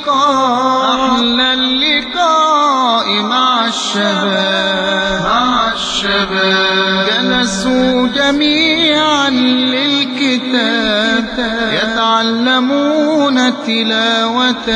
اللقاء أحلى اللقاء مع الشباب مع الشباب جلسوا جميعا للكتاب يتعلمون تلاوة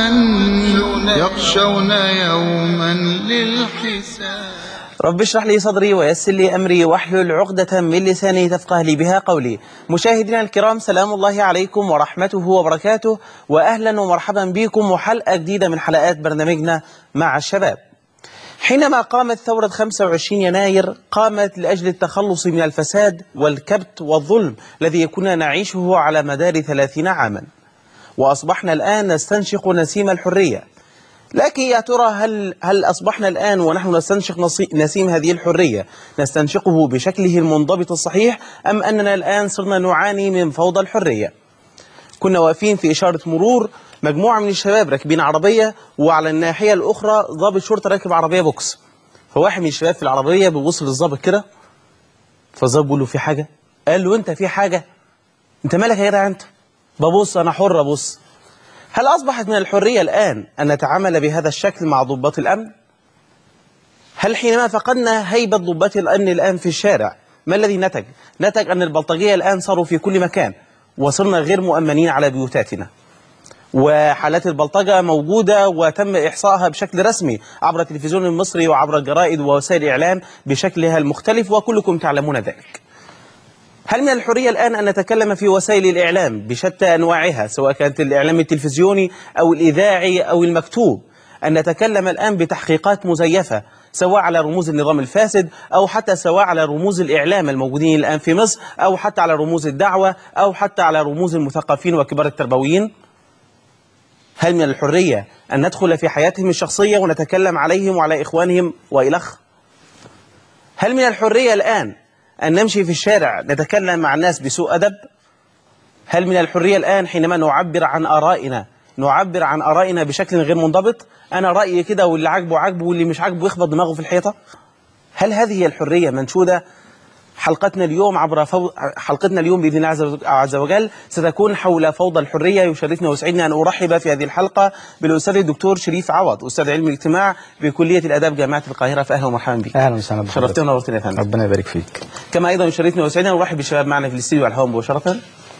يخشون يوما للحساب رب اشرح لي صدري ويسر لي أمري واحلل عقدة من لساني تفقه لي بها قولي مشاهدينا الكرام سلام الله عليكم ورحمته وبركاته وأهلا ومرحبا بكم وحلقة جديدة من حلقات برنامجنا مع الشباب حينما قامت ثورة 25 يناير قامت لأجل التخلص من الفساد والكبت والظلم الذي كنا نعيشه على مدار 30 عاما وأصبحنا الآن نستنشق نسيم الحرية لكن يا ترى هل هل أصبحنا الآن ونحن نستنشق نصي- نسيم هذه الحرية نستنشقه بشكله المنضبط الصحيح أم أننا الآن صرنا نعاني من فوضى الحرية كنا واقفين في إشارة مرور مجموعة من الشباب راكبين عربية وعلى الناحية الأخرى ضابط شرطة راكب عربية بوكس فواحد من الشباب في العربية بيبص للظابط كده فالظابط بيقول له في حاجة قال له أنت في حاجة أنت مالك يا جدع أنت ببص أنا حر أبص هل أصبحت من الحرية الآن أن نتعامل بهذا الشكل مع ضباط الأمن؟ هل حينما فقدنا هيبة ضباط الأمن الآن في الشارع ما الذي نتج؟ نتج أن البلطجية الآن صاروا في كل مكان وصرنا غير مؤمنين على بيوتاتنا وحالات البلطجة موجودة وتم إحصائها بشكل رسمي عبر التلفزيون المصري وعبر الجرائد ووسائل الإعلام بشكلها المختلف وكلكم تعلمون ذلك هل من الحرية الآن أن نتكلم في وسائل الإعلام بشتى أنواعها سواء كانت الإعلام التلفزيوني أو الإذاعي أو المكتوب أن نتكلم الآن بتحقيقات مزيفة سواء على رموز النظام الفاسد أو حتى سواء على رموز الإعلام الموجودين الآن في مصر أو حتى على رموز الدعوة أو حتى على رموز المثقفين وكبار التربويين هل من الحرية أن ندخل في حياتهم الشخصية ونتكلم عليهم وعلى إخوانهم وإلخ هل من الحرية الآن أن نمشي في الشارع نتكلم مع الناس بسوء أدب هل من الحرية الآن حينما نعبر عن آرائنا نعبر عن آرائنا بشكل غير منضبط أنا رأيي كده واللي عاجبه عاجبه واللي مش عاجبه يخبط دماغه في الحيطة هل هذه هي الحرية منشودة حلقتنا اليوم عبر فو... حلقتنا اليوم باذن الله عز وج- عز وجل ستكون حول فوضى الحريه يشرفني ويسعدني ان ارحب في هذه الحلقه بالاستاذ الدكتور شريف عوض استاذ علم الاجتماع بكليه الاداب جامعه القاهره فاهلا ومرحبا بك اهلا وسهلا بحضرتك. شرفتنا ونورتنا يا فندم ربنا يبارك فيك كما ايضا يشرفني ويسعدني ان ارحب بالشباب معنا في الاستديو على الهواء مباشره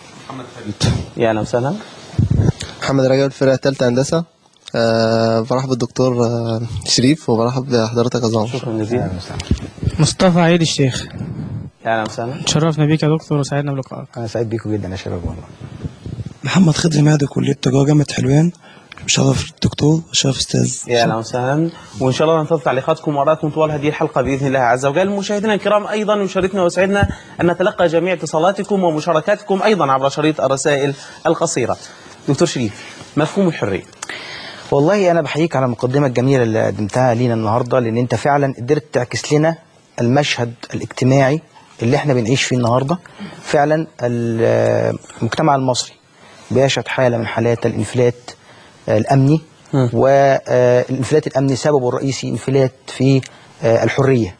يا اهلا وسهلا محمد رجب الفرقة التالتة هندسة أه برحب بالدكتور آه، شريف وبرحب بحضرتك يا زمر شكرا جزيلا مصطفى عيد الشيخ يا اهلا وسهلا تشرفنا بيك يا دكتور وسعدنا بلقائك انا سعيد بيكم جدا يا شباب والله محمد خضري مهدي كلية تجارة جامعة حلوان شرف الدكتور شرف استاذ يا اهلا وسهلا وان شاء الله ننتظر تعليقاتكم وارائكم طوال هذه الحلقه باذن الله عز وجل مشاهدينا الكرام ايضا يشرفنا ويسعدنا ان نتلقى جميع اتصالاتكم ومشاركاتكم ايضا عبر شريط الرسائل القصيره دكتور شريف مفهوم الحريه والله انا بحييك على المقدمه الجميله اللي قدمتها لينا النهارده لان انت فعلا قدرت تعكس لنا المشهد الاجتماعي اللي احنا بنعيش فيه النهارده فعلا ال- المجتمع المصري بيشهد حاله من حالات الانفلات آه، الامني مم. والانفلات الامني سببه الرئيسي انفلات في آه، الحريه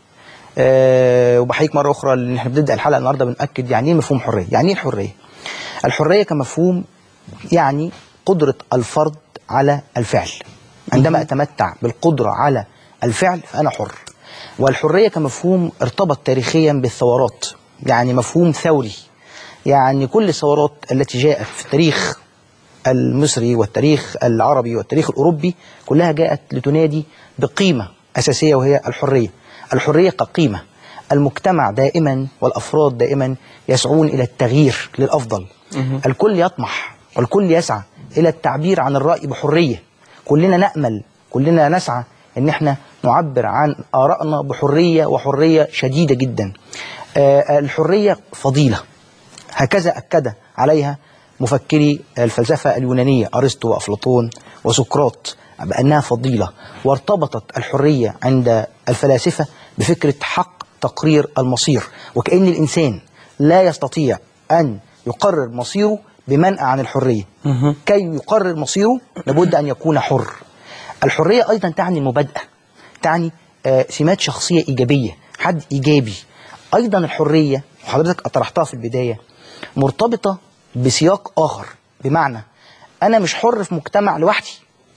آه، وبحييك مره اخرى لان احنا بنبدا الحلقه النهارده بناكد يعني ايه مفهوم حريه يعني ايه الحريه الحريه كمفهوم يعني قدره الفرد على الفعل عندما اتمتع بالقدره على الفعل فانا حر والحريه كمفهوم ارتبط تاريخيا بالثورات يعني مفهوم ثوري يعني كل الثورات التي جاءت في التاريخ المصري والتاريخ العربي والتاريخ الأوروبي كلها جاءت لتنادي بقيمة أساسية وهي الحرية الحرية كقيمة المجتمع دائما والأفراد دائما يسعون إلى التغيير للأفضل الكل يطمح والكل يسعى إلى التعبير عن الرأي بحرية كلنا نأمل كلنا نسعى ان احنا نعبر عن آرائنا بحرية وحرية شديدة جدا آه، الحرية فضيلة هكذا أكد عليها مفكري الفلسفة اليونانية أرسطو وأفلاطون وسقراط بأنها فضيلة وارتبطت الحرية عند الفلاسفة بفكرة حق تقرير المصير وكأن الإنسان لا يستطيع أن يقرر مصيره بمنأى عن الحرية كي يقرر مصيره لابد أن يكون حر الحرية أيضا تعني المبادئة تعني آه، سمات شخصية إيجابية حد إيجابي أيضا الحرية وحضرتك طرحتها في البداية مرتبطة بسياق آخر بمعنى أنا مش حر في مجتمع لوحدي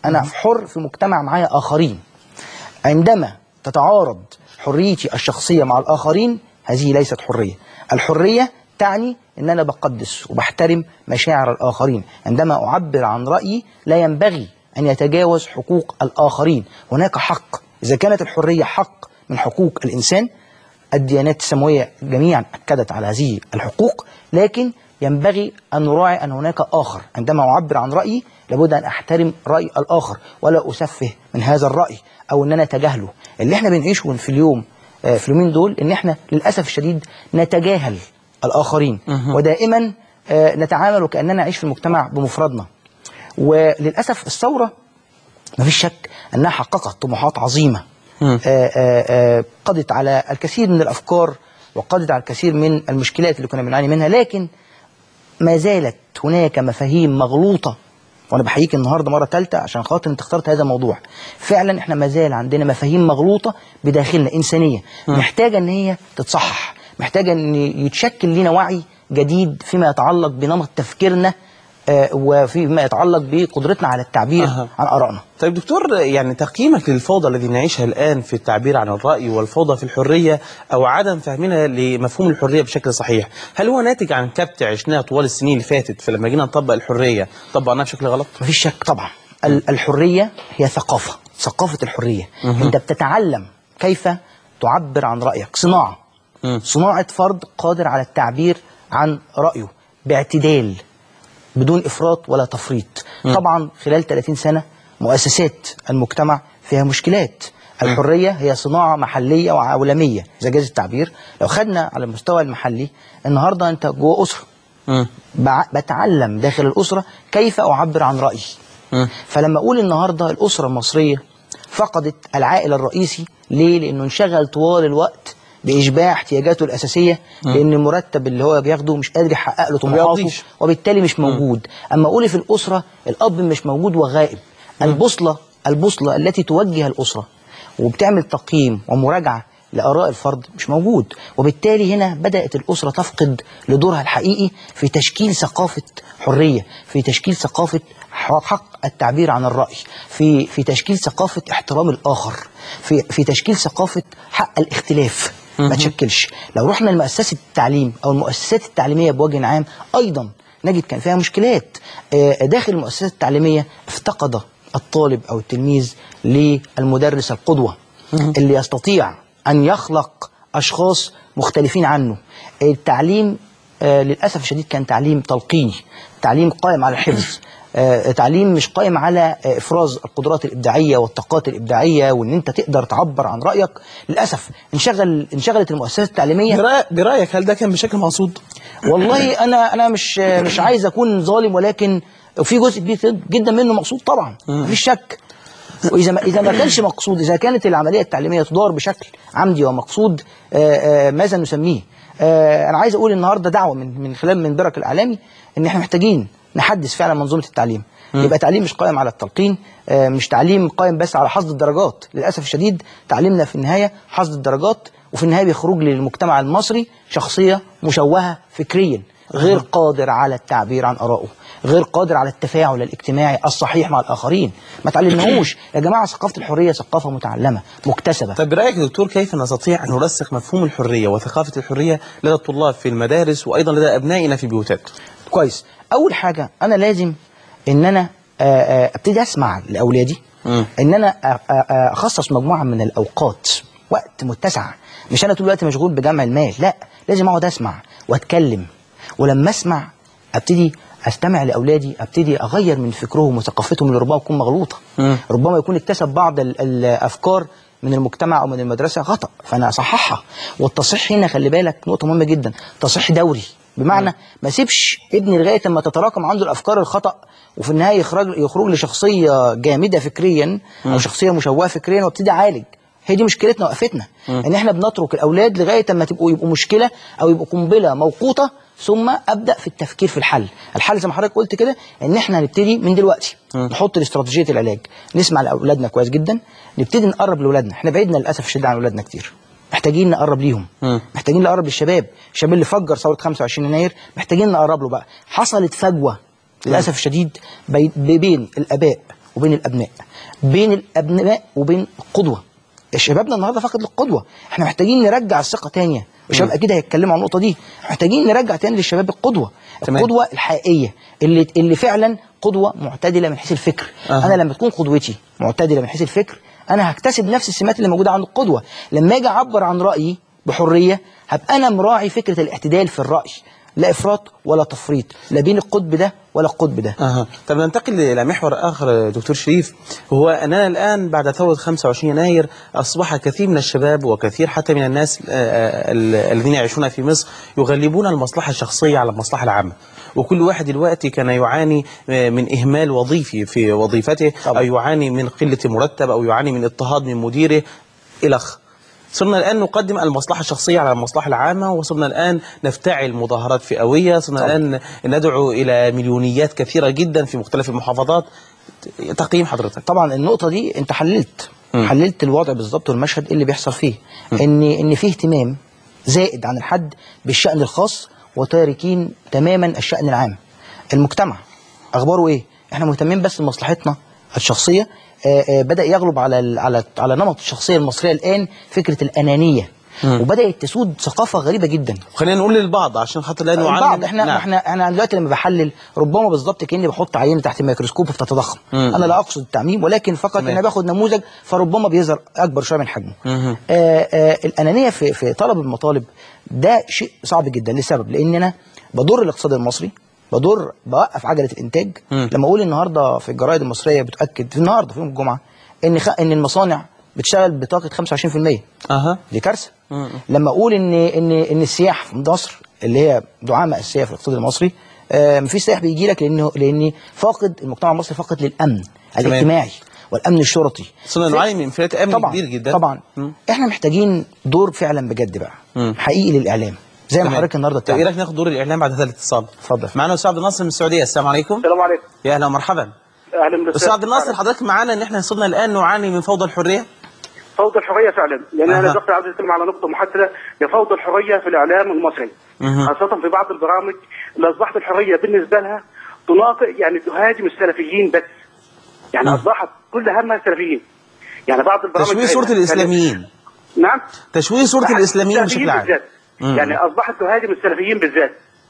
انا حر في مجتمع معايا اخرين عندما تتعارض حريتي الشخصيه مع الاخرين هذه ليست حريه الحريه تعني ان انا بقدس وبحترم مشاعر الاخرين عندما اعبر عن رايي لا ينبغي ان يتجاوز حقوق الاخرين هناك حق اذا كانت الحريه حق من حقوق الانسان الديانات السماويه جميعا اكدت على هذه الحقوق لكن ينبغي ان نراعي ان هناك اخر عندما اعبر عن رايي لابد ان احترم راي الاخر ولا اسفه من هذا الراي او ان انا اتجاهله اللي احنا بنعيشه في اليوم آه، في اليومين دول ان احنا للاسف الشديد نتجاهل الاخرين ودائما آه، نتعامل وكاننا نعيش في المجتمع بمفردنا وللاسف الثوره ما فيش شك انها حققت طموحات عظيمه آه، آه، آه، قضت على الكثير من الافكار وقضت على الكثير من المشكلات اللي كنا بنعاني منها لكن ما زالت هناك مفاهيم مغلوطه وانا بحييك النهارده مره ثالثه عشان خاطر انت اخترت هذا الموضوع فعلا احنا ما زال عندنا مفاهيم مغلوطه بداخلنا انسانيه محتاجه ان هي تتصحح محتاجه ان يتشكل لنا وعي جديد فيما يتعلق بنمط تفكيرنا آه، وفيما يتعلق بقدرتنا على التعبير أها. عن ارائنا طيب دكتور يعني تقييمك للفوضى الذي نعيشها الآن في التعبير عن الرأي والفوضى في الحرية أو عدم فهمنا لمفهوم الحرية بشكل صحيح هل هو ناتج عن كبت عشناه طوال السنين اللي فاتت فلما جينا نطبق الحرية طبقناها بشكل غلط؟ مفيش شك طبعا ال- الحرية هي ثقافة ثقافة الحرية انت بتتعلم كيف تعبر عن رأيك صناعة مم. صناعة فرد قادر على التعبير عن رأيه باعتدال بدون إفراط ولا تفريط طبعا خلال 30 سنة مؤسسات المجتمع فيها مشكلات الحرية هي صناعة محلية وعالمية إذا جاز التعبير لو خدنا على المستوى المحلي النهاردة أنت جوه أسرة مم. بع- بتعلم داخل الأسرة كيف أعبر عن رأيي مم. فلما أقول النهاردة الأسرة المصرية فقدت العائل الرئيسي ليه؟ لأنه انشغل طوال الوقت بإشباع احتياجاته الأساسية لأن المرتب اللي هو بياخده مش قادر يحقق له طموحاته بيقضيش. وبالتالي مش موجود أما أقول في الأسرة الأب مش موجود وغائب البوصلة البوصلة التي توجه الأسرة وبتعمل تقييم ومراجعة لآراء الفرد مش موجود وبالتالي هنا بدأت الأسرة تفقد لدورها الحقيقي في تشكيل ثقافة حرية في تشكيل ثقافة حق التعبير عن الرأي في في تشكيل ثقافة احترام الآخر في في تشكيل ثقافة حق الاختلاف ما تشكلش لو رحنا لمؤسسة التعليم أو المؤسسات التعليمية بوجه عام أيضا نجد كان فيها مشكلات آه، داخل المؤسسات التعليمية افتقد الطالب أو التلميذ للمدرس القدوة اللي يستطيع أن يخلق أشخاص مختلفين عنه التعليم آه، للأسف الشديد كان تعليم تلقيني تعليم قائم على الحفظ آه، تعليم مش قائم على آه، افراز القدرات الابداعيه والطاقات الابداعيه وان انت تقدر تعبر عن رايك للاسف انشغل انشغلت المؤسسات التعليميه برأي- برأيك هل ده كان بشكل مقصود؟ والله انا انا مش مش عايز اكون ظالم ولكن في جزء كبير جدا منه مقصود طبعا مفيش شك واذا ما اذا ما كانش مقصود اذا كانت العمليه التعليميه تدار بشكل عمدي ومقصود آه، آه، ماذا نسميه آه، انا عايز اقول النهارده دعوه من من خلال منبرك الاعلامي ان احنا محتاجين نحدث فعلا منظومه التعليم يبقى تعليم مش قائم على التلقين آه، مش تعليم قائم بس على حصد الدرجات للاسف الشديد تعليمنا في النهايه حصد الدرجات وفي النهايه بيخرج للمجتمع المصري شخصيه مشوهه فكريا غير قادر على التعبير عن ارائه غير قادر على التفاعل الاجتماعي الصحيح مع الاخرين ما تعلمناهوش يا جماعه ثقافه الحريه ثقافه متعلمه مكتسبه طيب برأيك يا دكتور كيف نستطيع أن نرسخ مفهوم الحرية وثقافة الحرية لدى الطلاب في المدارس وأيضا لدى أبنائنا في بيوتات؟ كويس اول حاجه انا لازم ان انا آه، آه، ابتدي اسمع لاولادي مم. ان انا آه، آه، آه، اخصص مجموعه من الاوقات وقت متسع مش انا طول الوقت مشغول بجمع المال لا لازم اقعد اسمع واتكلم ولما اسمع ابتدي استمع لاولادي ابتدي اغير من فكرهم وثقافتهم اللي ربما تكون مغلوطه مم. ربما يكون اكتسب بعض ال- الافكار من المجتمع او من المدرسه خطا فانا اصححها والتصحيح هنا خلي بالك نقطه مهمه جدا تصحيح دوري بمعنى ما سيبش ابني لغايه لما تتراكم عنده الافكار الخطا وفي النهايه يخرج يخرج لشخصيه جامده فكريا او شخصيه مشوهه فكريا وابتدي اعالج هي دي مشكلتنا وقفتنا ان احنا بنترك الاولاد لغايه اما تبقوا يبقوا مشكله او يبقوا قنبله موقوته ثم ابدا في التفكير في الحل الحل زي ما حضرتك قلت كده ان احنا نبتدي من دلوقتي نحط استراتيجيه العلاج نسمع لاولادنا كويس جدا نبتدي نقرب لاولادنا احنا بعدنا للاسف الشديد عن اولادنا كتير محتاجين نقرب ليهم مم. محتاجين نقرب للشباب الشباب اللي فجر ثوره 25 يناير محتاجين نقرب له بقى حصلت فجوه للاسف الشديد بي- بين الاباء وبين الابناء بين الابناء وبين القدوه شبابنا النهارده فقد القدوه احنا محتاجين نرجع الثقه تانية الشباب اكيد هيتكلموا عن النقطه دي محتاجين نرجع تاني للشباب القدوه تمام. القدوه الحقيقيه اللي اللي فعلا قدوه معتدله من حيث الفكر أها. انا لما تكون قدوتي معتدله من حيث الفكر انا هكتسب نفس السمات اللي موجوده عند القدوه لما اجي اعبر عن رايي بحريه هبقى انا مراعي فكره الاعتدال في الراي لا افراط ولا تفريط لا بين القطب ده ولا القطب ده أها. طب ننتقل إلى محور آخر دكتور شريف هو أننا الآن بعد ثورة 25 يناير أصبح كثير من الشباب وكثير حتى من الناس آه، آه، ال- الذين يعيشون في مصر يغلبون المصلحة الشخصية على المصلحة العامة وكل واحد دلوقتي كان يعاني آه، من إهمال وظيفي في وظيفته طبعا. أو يعاني من قلة مرتب أو يعاني من اضطهاد من مديره إلخ صرنا الآن نقدم المصلحة الشخصية على المصلحة العامة وصرنا الآن نفتعل مظاهرات فئوية صرنا طبعا. الآن ندعو إلى مليونيات كثيرة جدا في مختلف المحافظات تقييم حضرتك طبعا النقطة دي انت حللت مم. حللت الوضع بالظبط والمشهد اللي بيحصل فيه ان ان في اهتمام زائد عن الحد بالشأن الخاص وتاركين تماما الشأن العام المجتمع اخباره ايه احنا مهتمين بس بمصلحتنا الشخصية آه، آه، بدأ يغلب على ال- على على نمط الشخصية المصرية الآن فكرة الأنانية مم. وبدأت تسود ثقافة غريبة جدا خلينا نقول للبعض عشان خاطر لا نعلم البعض احنا نعم. احنا احنا دلوقتي لما بحلل ربما بالظبط كاني بحط عينه تحت الميكروسكوب بتتضخم مم. انا لا اقصد التعميم ولكن فقط تمام. انا باخد نموذج فربما بيظهر اكبر شويه من حجمه مهم. آه آه الانانيه في في طلب المطالب ده شيء صعب جدا لسبب لان انا بضر الاقتصاد المصري بضر بوقف عجله الانتاج مم. لما اقول النهارده في الجرايد المصريه بتاكد في النهارده في يوم الجمعه ان خ... ان المصانع بتشتغل بطاقه 25% اها دي كارثه مم. لما اقول ان ان ان السياح في مصر اللي هي دعامه اساسيه في الاقتصاد المصري آه مفيش سائح بيجي لك لانه لان فاقد المجتمع المصري فاقد للامن الاجتماعي والامن الشرطي صرنا ف- نعاني من انفلات امن طبعا كبير جدا طبعا مم. احنا محتاجين دور فعلا بجد بقى مم. حقيقي للاعلام زي ما تمام. حضرتك النهارده طيب ايه بتعمل رايك ناخد دور الاعلام بعد هذا الاتصال اتفضل. معنا استاذ عبد الناصر من السعوديه السلام عليكم السلام عليكم يا اهلا ومرحبا اهلا بالسلام استاذ عبد الناصر حضرتك معانا ان احنا صرنا الان نعاني من فوضى الحريه فوضى الحريه فعلا لان أها. انا دكتور عايز اتكلم على نقطه محدده لفوضى الحريه في الاعلام المصري مهم. خاصه في بعض البرامج اللي اصبحت الحريه بالنسبه لها تناطق يعني تهاجم السلفيين بس يعني مم. اصبحت كل همها السلفيين يعني بعض البرامج تشويه صوره يعني- الاسلاميين نعم تشويه صوره الاسلاميين بشكل عام بالذات. مم. يعني اصبحت تهاجم السلفيين بالذات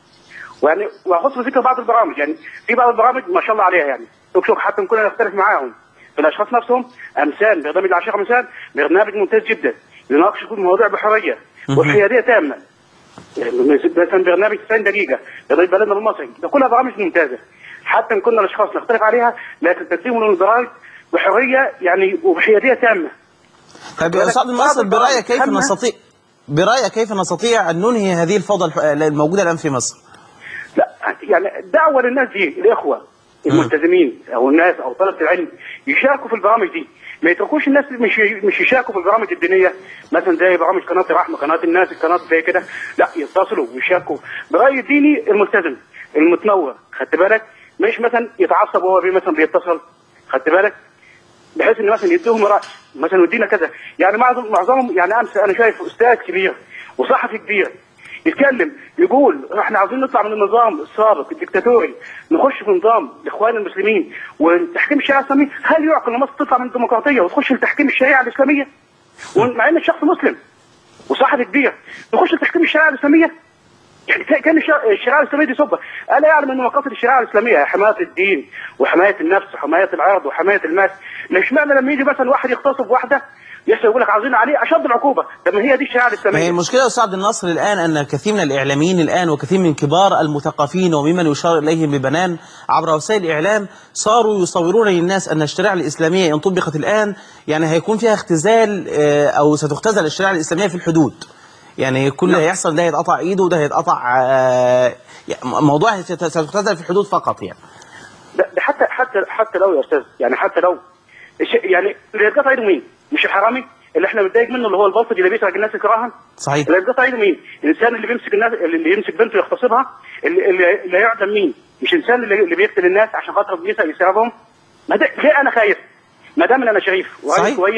ويعني واخص بذكر بعض البرامج يعني في بعض البرامج ما شاء الله عليها يعني شوف حتى إن كنا نختلف معاهم في الاشخاص نفسهم امثال برنامج العشيره امثال برنامج ممتاز جدا يناقش كل المواضيع بحريه مهم. وبحياديه تامه يعني مثلا برنامج 90 دقيقه برنامج بلدنا المصري ده كلها برامج ممتازه حتى ان كنا الاشخاص نختلف عليها لكن تقديم البرامج بحريه يعني وبحياديه تامه طيب يا استاذ عبد الناصر بعض برايك كيف البرامج نستطيع برايك كيف نستطيع ان ننهي هذه الفوضى الح- الموجوده الان في مصر لا يعني دعوه للناس دي الاخوه الملتزمين او الناس او طلبه العلم يشاركوا في البرامج دي ما يتركوش الناس مش مش يشاركوا في البرامج الدينيه مثلا زي برامج قناه الرحمه قناه الناس القناه زي كده لا يتصلوا ويشاركوا براي الديني الملتزم المتنور خدت بالك مش مثلا يتعصب وهو بي مثلا بيتصل خدت بالك بحيث ان مثلا يديهم راي مثلا يدينا كذا يعني معظم معظمهم يعني امس انا شايف استاذ كبير وصحفي كبير يتكلم يقول احنا عاوزين نطلع من النظام السابق الدكتاتوري نخش في نظام الاخوان المسلمين وتحكيم الشريعه الاسلاميه هل يعقل ان مصر تطلع من الديمقراطيه وتخش لتحكيم الشريعه الاسلاميه؟ ومع ان الشخص مسلم وصحفي كبير نخش لتحكيم الشريعه الاسلاميه يعني كان الشريعه الشريعة الاسلاميه دي سبه الا يعلم ان مقاصد الشريعه الاسلاميه هي حمايه الدين وحمايه النفس وحمايه العرض وحمايه المال مش معنى لما يجي مثلا واحد يغتصب واحده يحصل يقول لك عاوزين عليه اشد العقوبه طب ما هي دي الشريعه ما هي الاسلاميه المشكلة يا أستاذ عبد الناصر الآن أن كثير من الإعلاميين الآن وكثير من كبار المثقفين وممن يشار إليهم ببنان عبر وسائل الإعلام صاروا يصورون للناس أن الشريعة الإسلامية إن طبقت الآن يعني هيكون فيها اختزال آه، أو ستختزل الشريعة الإسلامية في الحدود يعني كل اللي هيحصل ده هيتقطع إيده وده هيتقطع آه، يعني موضوع ست- ستختزل في الحدود فقط يعني ده ده حتى حتى حتى لو يا استاذ يعني حتى لو الش- يعني اللي يتقطع ايده مين؟ مش الحرامي اللي احنا بنتضايق منه اللي هو البلطجي اللي بيسرق الناس كراها صحيح اللي يتقطع ايده مين؟ الانسان اللي بيمسك الناس اللي يمسك بنته يغتصبها اللي, اللي, اللي يعدم مين؟ مش انسان اللي, اللي بيقتل الناس عشان خاطر بيسرق يسرقهم ما ده ليه انا خايف؟ ما دام انا شريف صحيح. وراجل كويس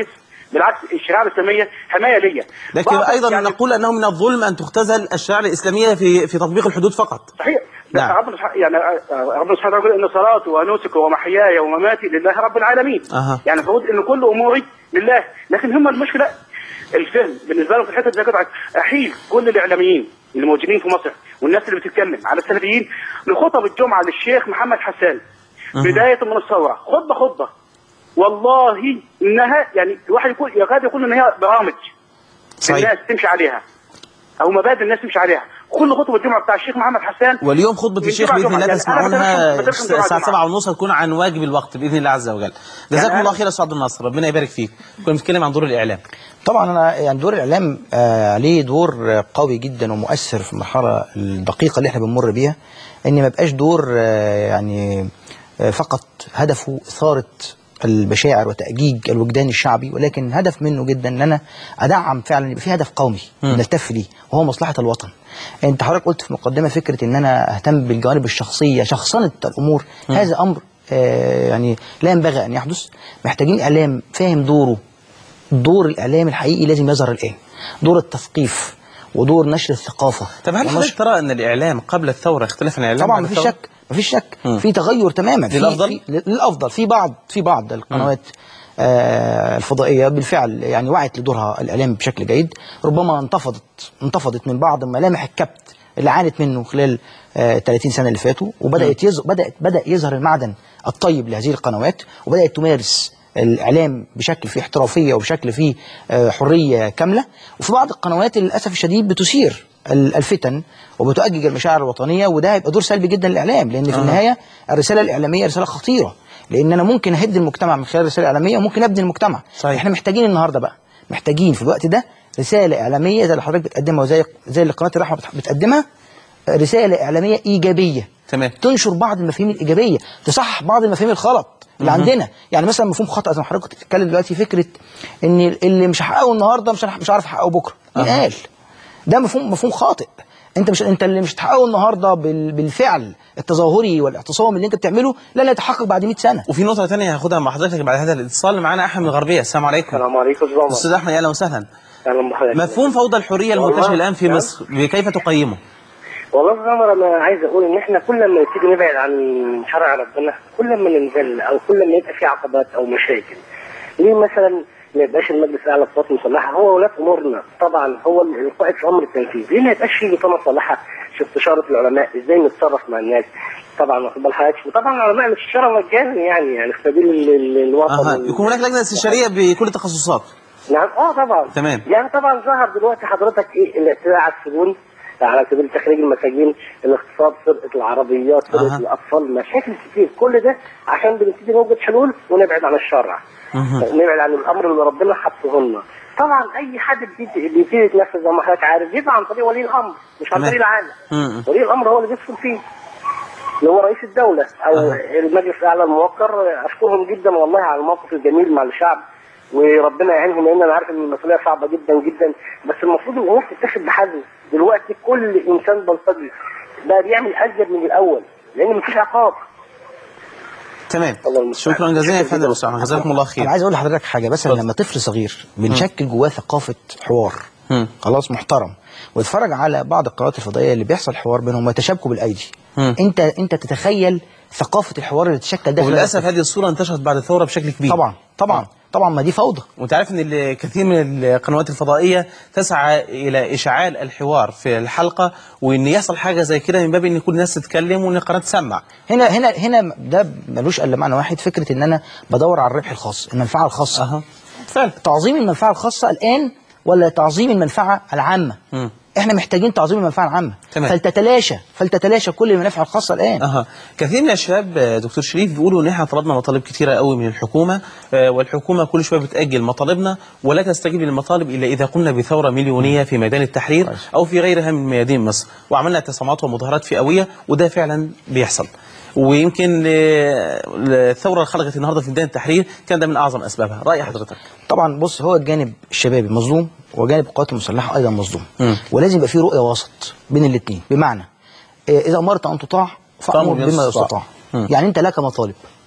بالعكس الشريعه الاسلاميه حمايه ليا لكن بعض- ايضا يعني نقول انه من الظلم ان تختزل الشريعه الاسلاميه في في تطبيق الحدود فقط صحيح نعم. نعم. ربنا سبحانه يعني آه، ربنا سبحانه وتعالى يقول ان صلاتي ونسكي ومحياي ومماتي لله رب العالمين أها. يعني المفروض ان كل اموري لله لكن هم المشكله الفهم بالنسبه لهم في الحته زي كده احيل كل الاعلاميين اللي موجودين في مصر والناس اللي بتتكلم على السلفيين لخطب الجمعه للشيخ محمد حسان بدايه من الثوره خطبه خطبه والله انها يعني الواحد يقول يكاد يقول ان هي برامج صحيح. الناس تمشي عليها او مبادئ الناس تمشي عليها كل خطبه الجمعه بتاع الشيخ محمد حسان واليوم خطبة من الشيخ جمعة بإذن الله جمعة. يعني تسمعونها أنا بتكلم جمعة الساعة جمعة. 7 ونص هتكون عن واجب الوقت بإذن الله عز وجل جزاكم أنا- الله خير يا أستاذ عبد الناصر ربنا يبارك فيك كنا بنتكلم عن دور الإعلام طبعا انا يعني دور الاعلام آه عليه دور آه، قوي جدا ومؤثر في المرحله الدقيقه اللي احنا بنمر بيها ان ما يبقاش دور آه يعني آه فقط هدفه اثاره المشاعر وتأجيج الوجدان الشعبي ولكن هدف منه جدا ان انا ادعم فعلا يبقى في هدف قومي نلتف ليه وهو مصلحه الوطن. انت حضرتك قلت في مقدمه فكره ان انا اهتم بالجوانب الشخصيه شخصنه الامور هذا امر آه يعني لا ينبغي ان يحدث محتاجين اعلام فاهم دوره دور الإعلام الحقيقي لازم يظهر الآن دور التثقيف ودور نشر الثقافة طب هل ونشر- حضرتك ترى أن الإعلام قبل الثورة اختلف عن الإعلام طبعا بعد مفيش الثورة؟ شك مفيش شك مم. في تغير تماما في- للأفضل؟ في للأفضل في بعض في بعض القنوات آه الفضائية بالفعل يعني وعت لدورها الإعلام بشكل جيد ربما انتفضت انتفضت من بعض ملامح الكبت اللي عانت منه خلال آه 30 سنة اللي فاتوا وبدأت يز... بدأت بدأ يظهر المعدن الطيب لهذه القنوات وبدأت تمارس الإعلام بشكل فيه احترافية وبشكل فيه آه حرية كاملة وفي بعض القنوات للأسف الشديد بتثير ال- الفتن وبتؤجج المشاعر الوطنية وده هيبقى دور سلبي جدا للإعلام لأن في النهاية الرسالة الإعلامية رسالة خطيرة لأن أنا ممكن أهد المجتمع من خلال رسالة إعلامية وممكن أبني المجتمع صحيح. احنا محتاجين النهاردة بقى محتاجين في الوقت ده رسالة إعلامية زي اللي حضرتك بتقدمها وزي زي اللي قناة الرحمة بت- بتقدمها رسالة إعلامية إيجابية تمام تنشر بعض المفاهيم الإيجابية تصحح بعض المفاهيم الغلط اللي عندنا يعني مثلا مفهوم خطأ زي ما حضرتك كنت بتتكلم دلوقتي فكرة إن اللي مش هحققه النهاردة مش هنح- مش عارف أحققه بكرة مين أها. قال ده مفهوم مفهوم خاطئ انت مش انت اللي مش هتحققه النهارده بال... بالفعل التظاهري والاعتصام اللي انت بتعمله لا لا يتحقق بعد 100 سنه وفي نقطة تانية هاخدها مع حضرتك بعد هذا الاتصال معانا أحمد من الغربية السلام عليكم السلام عليكم زوما أستاذ أحمد أهلا وسهلا اهلا بحضرتك مفهوم فوضى الحرية المنتشر والله. الآن في نعم. مصر كيف تقيمه؟ والله يا عمر انا عايز اقول ان احنا كل ما نبتدي نبعد عن شرع ربنا كل ما ننزل او كل ما يبقى في عقبات او مشاكل ليه مثلا ما يبقاش المجلس الاعلى للقوات المسلحه هو ولاة امورنا طبعا هو القائد في امر التنفيذ ليه ما يبقاش في بطانه مصلحه في استشاره العلماء ازاي نتصرف مع الناس طبعا واخد بال حضرتك وطبعا العلماء الاستشاره مجانا يعني يعني في سبيل ال- ال- الوطن أها وال- يكون هناك لجنة استشارية بكل التخصصات نعم اه طبعا تمام. يعني طبعا ظهر دلوقتي حضرتك ايه الاعتداء على السجون على سبيل تخريج المساجين الاغتصاب سرقه العربيات سرقه أها. الاطفال مشاكل كتير كل ده عشان بنبتدي نوجد حلول ونبعد عن الشرع أها. نبعد عن الامر اللي ربنا حطه لنا طبعا اي حد بيبتدي بيبتدي يتنفذ زي ما حضرتك عارف بيبقى عن طريق ولي الامر مش عن تمام. طريق العالم مم. ولي الامر هو اللي بيدخل فيه اللي هو رئيس الدولة أو أها. المجلس الأعلى الموقر أشكرهم جدا والله على الموقف الجميل مع الشعب وربنا يعينهم لأن أنا عارف إن المسؤولية صعبة جدا جدا بس المفروض الأمور تتاخد بحزم دلوقتي كل إنسان بلطجي بقى بيعمل أزيد من الأول لأن مفيش عقاب تمام الله المستعان. شكرا جزيلا يا شكراً فندم جزيلاً. أستاذ أحمد جزاكم الله خير انا عايز اقول لحضرتك حاجه بس اتفضل. لما طفل صغير بنشكل جواه ثقافه حوار مم. خلاص محترم واتفرج على بعض القنوات الفضائيه اللي بيحصل حوار بينهم ويتشابكوا بالايدي مم. انت انت تتخيل ثقافه الحوار اللي تشكل ده خلال وللأسف الطفل. هذه الصورة انتشرت بعد الثورة بشكل كبير طبعا طبعا طبعا ما دي فوضى وانت عارف ان ال- كثير من القنوات الفضائيه تسعى الى اشعال الحوار في الحلقه وان يحصل حاجه زي كده من باب ان كل الناس تتكلم وان القناه تسمع هنا هنا هنا ده ملوش الا معنى واحد فكره ان انا بدور على الربح الخاص المنفعه الخاصه اها فعلا تعظيم المنفعه الخاصه الان ولا تعظيم المنفعه العامه مم. احنا محتاجين تعظيم المنفعه العامه تمام. فلتتلاشى فلتتلاشى كل المنافع الخاصه الان اها كثير من الشباب آه، دكتور شريف بيقولوا ان احنا طلبنا مطالب كثيره قوي من الحكومه آه، والحكومه كل شويه بتاجل مطالبنا ولا تستجيب للمطالب الا اذا قمنا بثوره مليونيه في ميدان التحرير او في غيرها من ميادين مصر وعملنا اعتصامات ومظاهرات فئويه وده فعلا بيحصل ويمكن آه، الثوره اللي خرجت النهارده في ميدان التحرير كان ده من اعظم اسبابها راي حضرتك طبعا بص هو الجانب الشبابي مظلوم وجانب القوات المسلحه ايضا مظلوم مم. ولازم يبقى في رؤيه وسط بين الاثنين بمعنى إيه، اذا امرت ان تطاع فأمر فامر بما بما يستطاع. يستطاع مم. يعني انت لك مطالب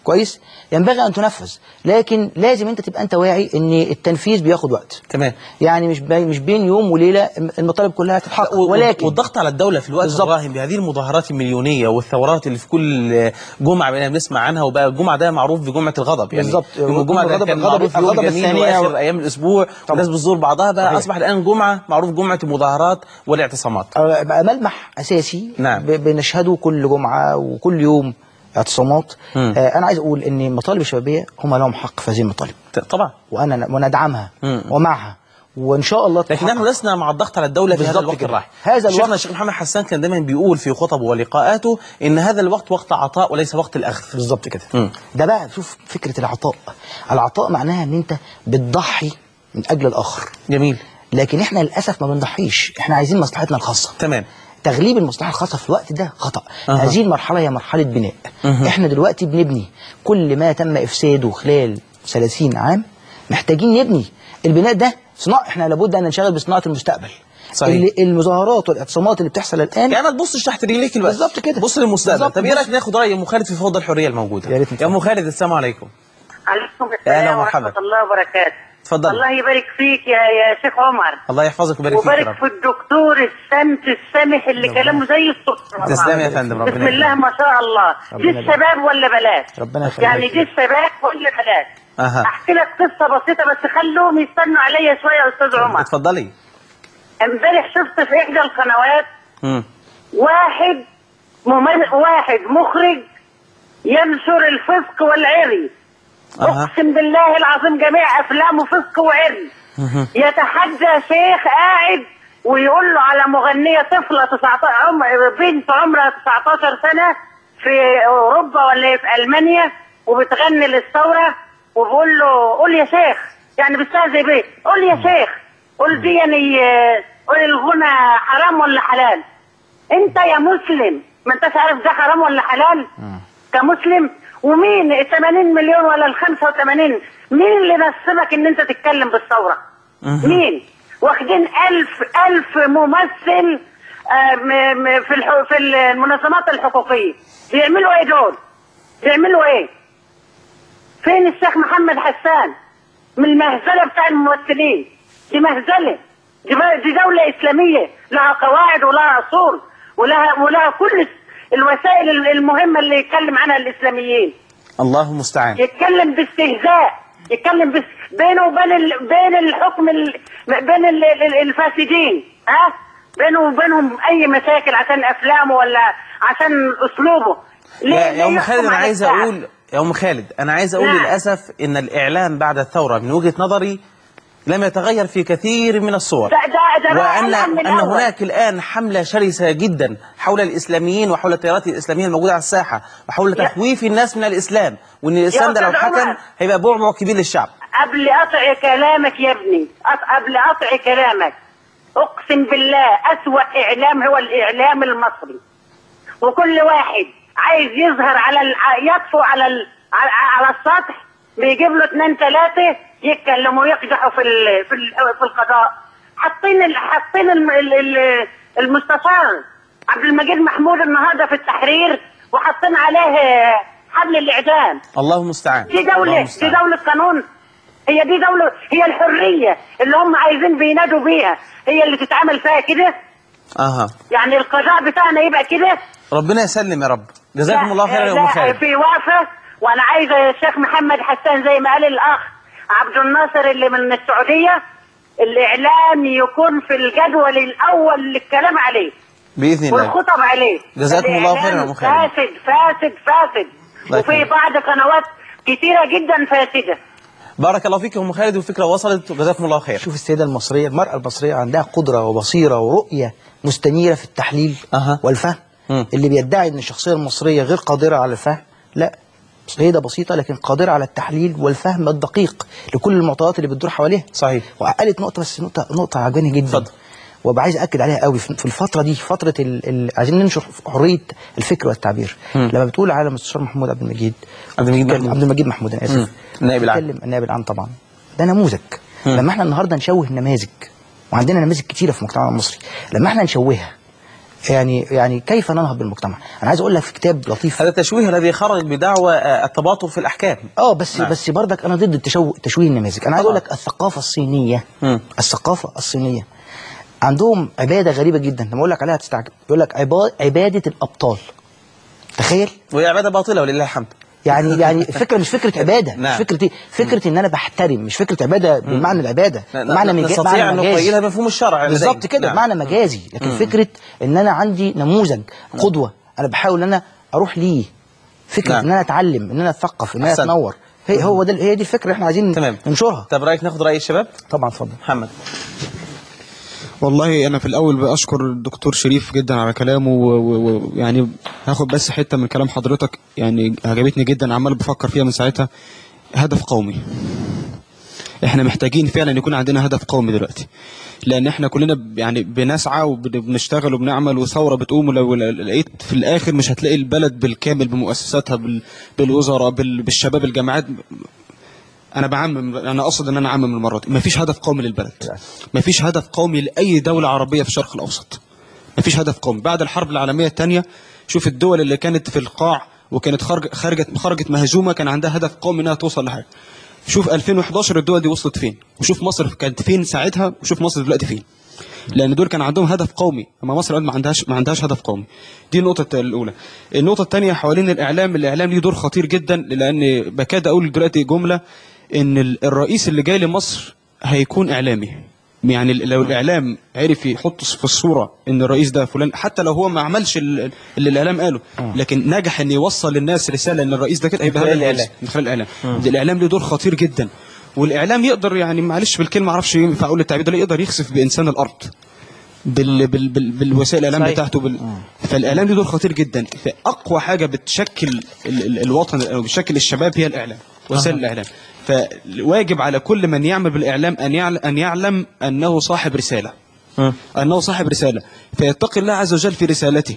كويس ينبغي ان تنفذ لكن لازم انت تبقى انت واعي ان التنفيذ بياخد وقت تمام يعني مش بي مش بين يوم وليله المطالب كلها تتحقق و- ولكن والضغط على الدولة في الوقت بالظبط. الراهن بهذه المظاهرات المليونية والثورات اللي في كل جمعة بقينا بنسمع عنها وبقى الجمعة ده معروف بجمعة الغضب يعني بالظبط. يوم الجمعة ده الغضب- كان الغضب- معروف يوم الغضب جميل الثانية وآخر و- أيام الأسبوع والناس بتزور بعضها بقى صحيح. أصبح الآن جمعة معروف جمعة المظاهرات والاعتصامات آه، بقى ملمح اساسي نعم. ب- بنشهده كل جمعه وكل يوم اعتصامات مم. آه انا عايز اقول ان المطالب الشبابيه هم لهم حق في هذه المطالب ت- طبعا وانا وندعمها مم. ومعها وان شاء الله لكن تتحقق. نحن لسنا مع الضغط على الدولة في هذا بالظبط الوقت كده. الراهن هذا شيخنا الوقت- الشيخ محمد حسان كان دايما بيقول في خطبه ولقاءاته إن هذا الوقت وقت عطاء وليس وقت الأخذ بالظبط كده مم. ده بقى شوف فكره العطاء العطاء معناها ان انت بتضحي من اجل الاخر جميل لكن احنا للاسف ما بنضحيش احنا عايزين مصلحتنا الخاصه تمام تغليب المصلحه الخاصه في الوقت ده خطا أها. هذه المرحله هي مرحله بناء أها. احنا دلوقتي بنبني كل ما تم افساده خلال 30 عام محتاجين نبني البناء ده صناعه احنا لابد ان ننشغل بصناعه المستقبل صحيح. اللي المظاهرات والاعتصامات اللي بتحصل الان يعني ما تبصش تحت رجليك الوقت بالظبط كده. بص للمستقبل بالظبط. طب ايه رايك بص. ناخد راي ام خالد في فوضى الحريه الموجوده يا ريت يا نتفضل. ام خالد السلام عليكم عليكم أهلا السلام ومرحبا. ورحمة الله وبركاته اتفضل. الله يبارك فيك يا يا شيخ عمر الله يحفظك ويبارك فيك يا وبارك رب في الدكتور السمت السامح اللي كلامه زي السكر تسلم يا فندم ربنا بسم الله ما شاء الله دي ربنا يبارك. الشباب ولا بلاش ربنا يخليك. يعني دي الشباب ولا بلاش اها احكي لك قصه بسيطه بس خلوهم يستنوا عليا شويه يا استاذ عمر اتفضلي امبارح شفت في احدى القنوات مم. واحد ممن... واحد مخرج ينشر الفسق والعري اها اقسم بالله العظيم جميع افلامه فسق وعري مهم. يتحدى شيخ قاعد ويقول له على مغنيه طفله 19 عمر بنت عمرها 19 سنه في اوروبا ولا في المانيا وبتغني للثوره وبيقول له قول يا شيخ يعني بيستهزئ بيه قول يا شيخ قول دي يعني آه، قول الغنى حرام ولا حلال انت يا مسلم ما انتش عارف ده حرام ولا حلال كمسلم ومين ال 80 مليون ولا ال 85 مين اللي نسبك ان انت تتكلم بالثوره مهم. مين واخدين ألف ألف ممثل آه، م- م- في الح- في المنظمات الحقوقيه بيعملوا ايه دول بيعملوا ايه فين الشيخ محمد حسان من المهزله بتاع الممثلين دي مهزله دي, ب- دي دوله اسلاميه لها قواعد ولها اصول ولها ولها كل الوسائل المهمه اللي يتكلم عنها الاسلاميين الله المستعان يتكلم باستهزاء يتكلم بس بينه وبين ال... بين الحكم ال... بين ال... ال- الفاسدين ها بينه وبينهم اي مشاكل عشان افلامه ولا عشان اسلوبه ليه- يا ليه يا ام يحكم خالد انا على عايز الشعب؟ اقول يا ام خالد انا عايز اقول نعم. للاسف ان الاعلام بعد الثوره من وجهه نظري لم يتغير في كثير من الصور ده ده ده بقى وأن ألعن من أن الأول. هناك الآن حملة شرسة جدا حول الإسلاميين وحول التيارات الإسلامية الموجودة على الساحة وحول يا- تخويف الناس من الإسلام وأن الإسلام ده لو أستاذ حكم عمر. هيبقى بعبع كبير للشعب قبل قطع كلامك يا ابني قط- قبل قطع كلامك اقسم بالله اسوأ اعلام هو الاعلام المصري وكل واحد عايز يظهر على ال... يطفو على ال... على على السطح بيجيب له اثنين ثلاثه يتكلموا ويقدحوا في ال... في ال... في القضاء حاطين ال... حاطين الم... ال... ال... المستشار عبد المجيد محمود النهارده في التحرير وحاطين عليه حبل الاعدام الله المستعان دي الله دولة دي المستعان. دولة قانون هي دي دولة هي الحرية اللي هم عايزين بينادوا بيها هي اللي تتعمل فيها كده أها يعني القضاء بتاعنا يبقى كده ربنا يسلم يا رب جزاكم لا، الله خيرا يا لا، أم خالد في وقفة وانا عايزة الشيخ محمد حسان زي ما قال الاخ عبد الناصر اللي من السعودية الاعلام يكون في الجدول الاول للكلام عليه بإذن الله والخطب عليه جزاكم الله خيرا يا الإعلام أم خالد. فاسد فاسد فاسد الله وفي يكرمك. بعض قنوات كتيرة جدا فاسدة بارك الله فيك يا أم خالد والفكرة وصلت وجزاكم الله خير شوف السيدة المصرية المرأة المصرية عندها قدرة وبصيرة ورؤية مستنيرة في التحليل أها. والفهم مم. اللي بيدعي ان الشخصية المصرية غير قادرة على الفهم لا سيدة بسيطة لكن قادرة على التحليل والفهم الدقيق لكل المعطيات اللي بتدور حواليها صحيح وقالت نقطة بس نقطة نقطة عجباني جدا اتفضل. وابقى عايز اكد عليها قوي في في الفترة دي فترة ال... ال... عايزين ننشر حرية الفكر والتعبير مم. لما بتقول على المستشار محمود عبد المجيد عبد المجيد بتتكلم- محمود. عبد المجيد محمود انا مم. اسف النائب العام. بتتكلم النائب العام طبعا ده نموذج مم. لما احنا النهارده نشوه نماذج وعندنا نماذج كتيره في المجتمع المصري لما احنا نشوهها يعني يعني كيف ننهض بالمجتمع انا عايز اقول لك في كتاب لطيف هذا التشويه الذي خرج بدعوى آه، التباطؤ في الأحكام اه بس نعم. بس برضك انا ضد التشو... تشويه النماذج انا عايز اقول لك الثقافه الصينيه مم. الثقافه الصينيه عندهم عباده غريبه جدا لما اقول لك عليها تستعجب يقول لك عبا... عباده الابطال تخيل وهي عبادة باطلة ولله الحمد يعني يعني فكره مش فكره عباده نعم. مش فكره ايه فكره ان انا بحترم مش فكره عباده بمعنى العباده ن- ن- بمعنى مجا- نستطيع معنى أن مجازي. نقيدها بمفهوم الشرع لدينا. بالظبط كده نعم. بمعنى مجازي لكن فكره ان انا عندي نموذج قدوه انا بحاول ان انا اروح ليه فكره نعم. ان انا اتعلم ان انا اتثقف ان انا أحسنت. اتنور هي هو ده هي دي الفكره اللي احنا عايزين تمام. ننشرها طب رأيك ناخد رأي الشباب طبعا اتفضل محمد والله انا في الاول باشكر الدكتور شريف جدا على كلامه ويعني هاخد بس حته من كلام حضرتك يعني عجبتني جدا عمال بفكر فيها من ساعتها هدف قومي احنا محتاجين فعلا يكون عندنا هدف قومي دلوقتي لان احنا كلنا ب- يعني بنسعى وبنشتغل وبنعمل وثوره بتقوم ولو لقيت في الاخر مش هتلاقي البلد بالكامل بمؤسساتها بال- بالوزراء بال- بالشباب الجامعات انا بعمم انا اقصد ان انا اعمم المره دي مفيش هدف قومي للبلد مفيش هدف قومي لاي دوله عربيه في الشرق الاوسط مفيش هدف قومي بعد الحرب العالميه الثانيه شوف الدول اللي كانت في القاع وكانت خارج خرجت خرجت مهزومه كان عندها هدف قومي انها توصل لحاجه شوف 2011 الدول دي وصلت فين وشوف مصر كانت فين ساعتها وشوف مصر دلوقتي فين لان دول كان عندهم هدف قومي اما مصر ما عندهاش ما عندهاش هدف قومي دي النقطه الاولى النقطه الثانيه حوالين الاعلام الاعلام ليه دور خطير جدا لان بكاد اقول دلوقتي جمله ان ال- الرئيس اللي جاي لمصر هيكون اعلامي يعني لو الاعلام عرف يحط في الصوره ان الرئيس ده فلان حتى لو هو ما عملش ال- اللي الاعلام قاله لكن نجح ان يوصل للناس رساله ان الرئيس ده كده هيبقى من هذا خلال الرئيس. الإعلام. من خلال الاعلام ده الاعلام له دور خطير جدا والاعلام يقدر يعني معلش بالكلمه ما اعرفش ينفع اقول التعبير ده يقدر يخسف بانسان الارض بال بال بال بالوسائل الاعلام صحيح. بتاعته بال... فالاعلام له دور خطير جدا فاقوى حاجه بتشكل ال... ال... الوطن او بتشكل الشباب هي الاعلام وسائل الاعلام فواجب على كل من يعمل بالاعلام ان يعلم ان يعلم انه صاحب رساله انه صاحب رساله فيتقي الله عز وجل في رسالته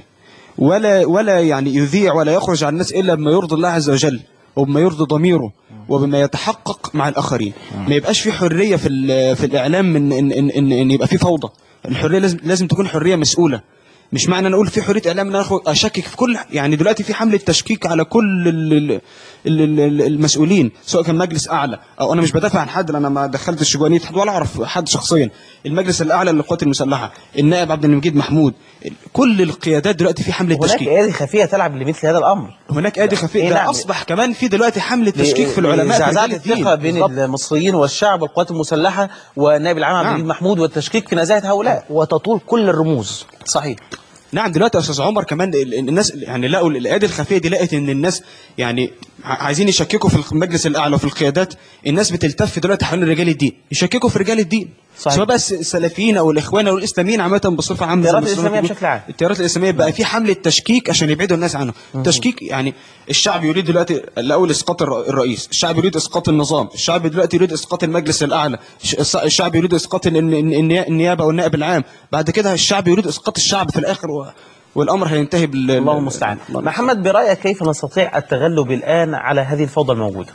ولا ولا يعني يذيع ولا يخرج عن الناس الا بما يرضي الله عز وجل وبما يرضي ضميره وبما يتحقق مع الاخرين ما يبقاش في حريه في ال- في الاعلام من ان ان ان, إن يبقى في فوضى الحريه لازم لازم تكون حريه مسؤوله مش معنى ان اقول في حريه اعلام ان انا أخو- اشكك في كل يعني دلوقتي في حمله تشكيك على كل ال ال ال ال المسؤولين سواء كان مجلس اعلى او انا مش بدافع عن حد انا ما دخلتش جوانيه حد ولا اعرف حد شخصيا المجلس الاعلى للقوات المسلحه النائب عبد المجيد محمود كل القيادات دلوقتي في حمله هناك تشكيك ايادي خفيه تلعب لمثل هذا الامر هناك ادي خفيف إيه ده نعم. اصبح كمان في دلوقتي حمله تشكيك في العلماء في زعزعه رجال الدين. الثقه بين بالظبط. المصريين والشعب والقوات المسلحه والنائب العام عبد نعم. المجيد محمود والتشكيك في نزاهه هؤلاء وتطول كل الرموز صحيح نعم دلوقتي يا استاذ عمر كمان ال- ال- الناس يعني لقوا الايادي الخفيه دي لقت ان الناس يعني ع- عايزين يشككوا في المجلس الاعلى وفي القيادات الناس بتلتف دلوقتي حوالين رجال الدين يشككوا في رجال الدين صحيح. سواء بس السلفيين او الاخوان او الاسلاميين عامه بصفه عامه زي التيارات ما الأستاذ الإسلامية بيقول. بشكل عام. التيارات الاسلاميه بقى في حمله تشكيك عشان يبعدوا الناس عنه تشكيك يعني الشعب يريد دلوقتي الاول اسقاط الر- الرئيس الشعب يريد اسقاط النظام الشعب دلوقتي يريد اسقاط المجلس الاعلى الش- الص- الشعب يريد اسقاط الن- الن- النيا- النيابه والنائب العام بعد كده الشعب يريد اسقاط الشعب في الاخر و... والامر هينتهي بال الله المستعان محمد برايك كيف نستطيع التغلب الان على هذه الفوضى الموجوده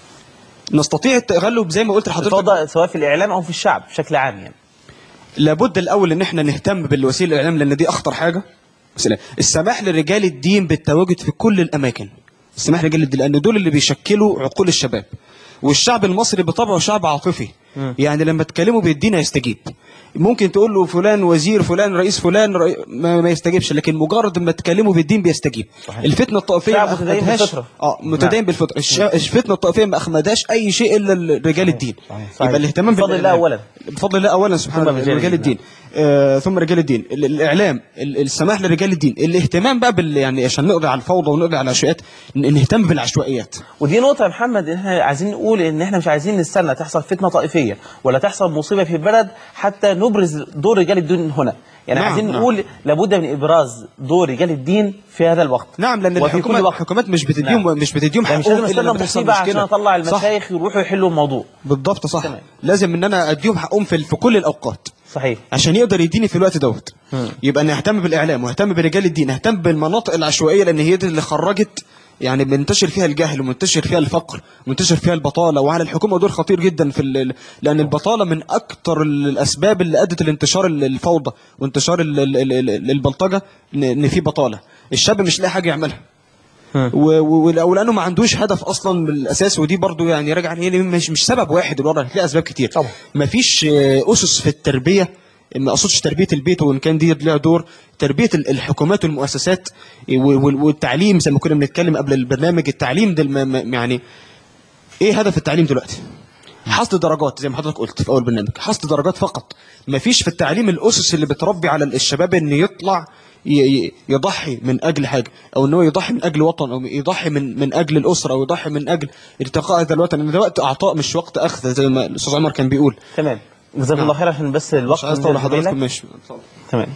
نستطيع التغلب زي ما قلت لحضرتك الفوضى سواء في الاعلام او في الشعب بشكل عام يعني لابد الاول ان احنا نهتم بالوسيله الاعلام لان دي اخطر حاجه وسيلة. السماح لرجال الدين بالتواجد في كل الاماكن السماح لرجال الدين لان دول اللي بيشكلوا عقول الشباب والشعب المصري بطبعه شعب عاطفي يعني لما تكلمه بالدين هيستجيب ممكن تقول له فلان وزير فلان رئيس فلان رئي... ما, ما يستجيبش لكن مجرد ما تكلمه بالدين بيستجيب صحيح. الفتنه الطائفيه شعب ما متدين أخمدهاش- بالفطرة. اه متدين نعم. بالفطره الش... الفتنه الطائفيه ما اخمدهاش اي شيء الا رجال الدين صحيح. يبقى الاهتمام بفضل الله بالإعلام. أولا. بفضل الله اولا سبحان ثم الله رجال رجال الدين. الدين آه ثم رجال الدين ال- الاعلام ال- السماح لرجال الدين الاهتمام بقى بال يعني عشان نقضي على الفوضى ونقضي على العشوائيات ن- نهتم بالعشوائيات ودي نقطة يا محمد ان احنا عايزين نقول ان احنا مش عايزين نستنى تحصل فتنة طائفية ولا تحصل مصيبة في البلد حتى نبرز دور رجال الدين هنا يعني نعم، عايزين نعم. نقول لابد من ابراز دور رجال الدين في هذا الوقت نعم لان وفي كل الحكومات وقت. الحكومات مش بتديهم نعم. مش بتديهم يعني مش حقهم لازم الا استنى لما تحصل مصيبة عشان مشكله اطلع صح المشايخ يروحوا يحلوا الموضوع بالضبط صح تمام. لازم ان انا اديهم حقهم في في كل الاوقات صحيح عشان يقدر يديني في الوقت دوت مم. يبقى نهتم بالاعلام واهتم برجال الدين اهتم بالمناطق العشوائيه لان هي دي اللي خرجت يعني منتشر فيها الجهل ومنتشر فيها الفقر ومنتشر فيها البطاله وعلى الحكومه دور خطير جدا في ال- لان البطاله من اكتر الاسباب اللي ادت لانتشار ال- الفوضى وانتشار ال- ال- ال- ال- البلطجه ان إن في بطاله الشاب مش لاقي حاجه يعملها و- و- و- ولانه ما عندوش هدف اصلا بالاساس ودي برضو يعني راجع هي مش مش سبب واحد الوضع هتلاقي اسباب كتير طبعا ما فيش اسس في التربيه ما اقصدش تربيه البيت وان كان دي لها دور تربيه ال- الحكومات والمؤسسات و- وال- والتعليم زي ما كنا بنتكلم قبل البرنامج التعليم ده الم- م- يعني ايه هدف التعليم دلوقتي حصل درجات زي ما حضرتك قلت في اول برنامج حصل درجات فقط ما فيش في التعليم الاسس اللي بتربي على الشباب ان يطلع ي- ي- يضحي من اجل حاجه او ان هو يضحي من اجل وطن او يضحي من من اجل الاسره او يضحي من اجل ارتقاء هذا الوطن ان ده وقت اعطاء مش وقت اخذ زي ما الاستاذ عمر كان بيقول تمام جزاك الله خير عشان بس الوقت مش عايز ننزل اطول حضراتكم لك. ماشي تمام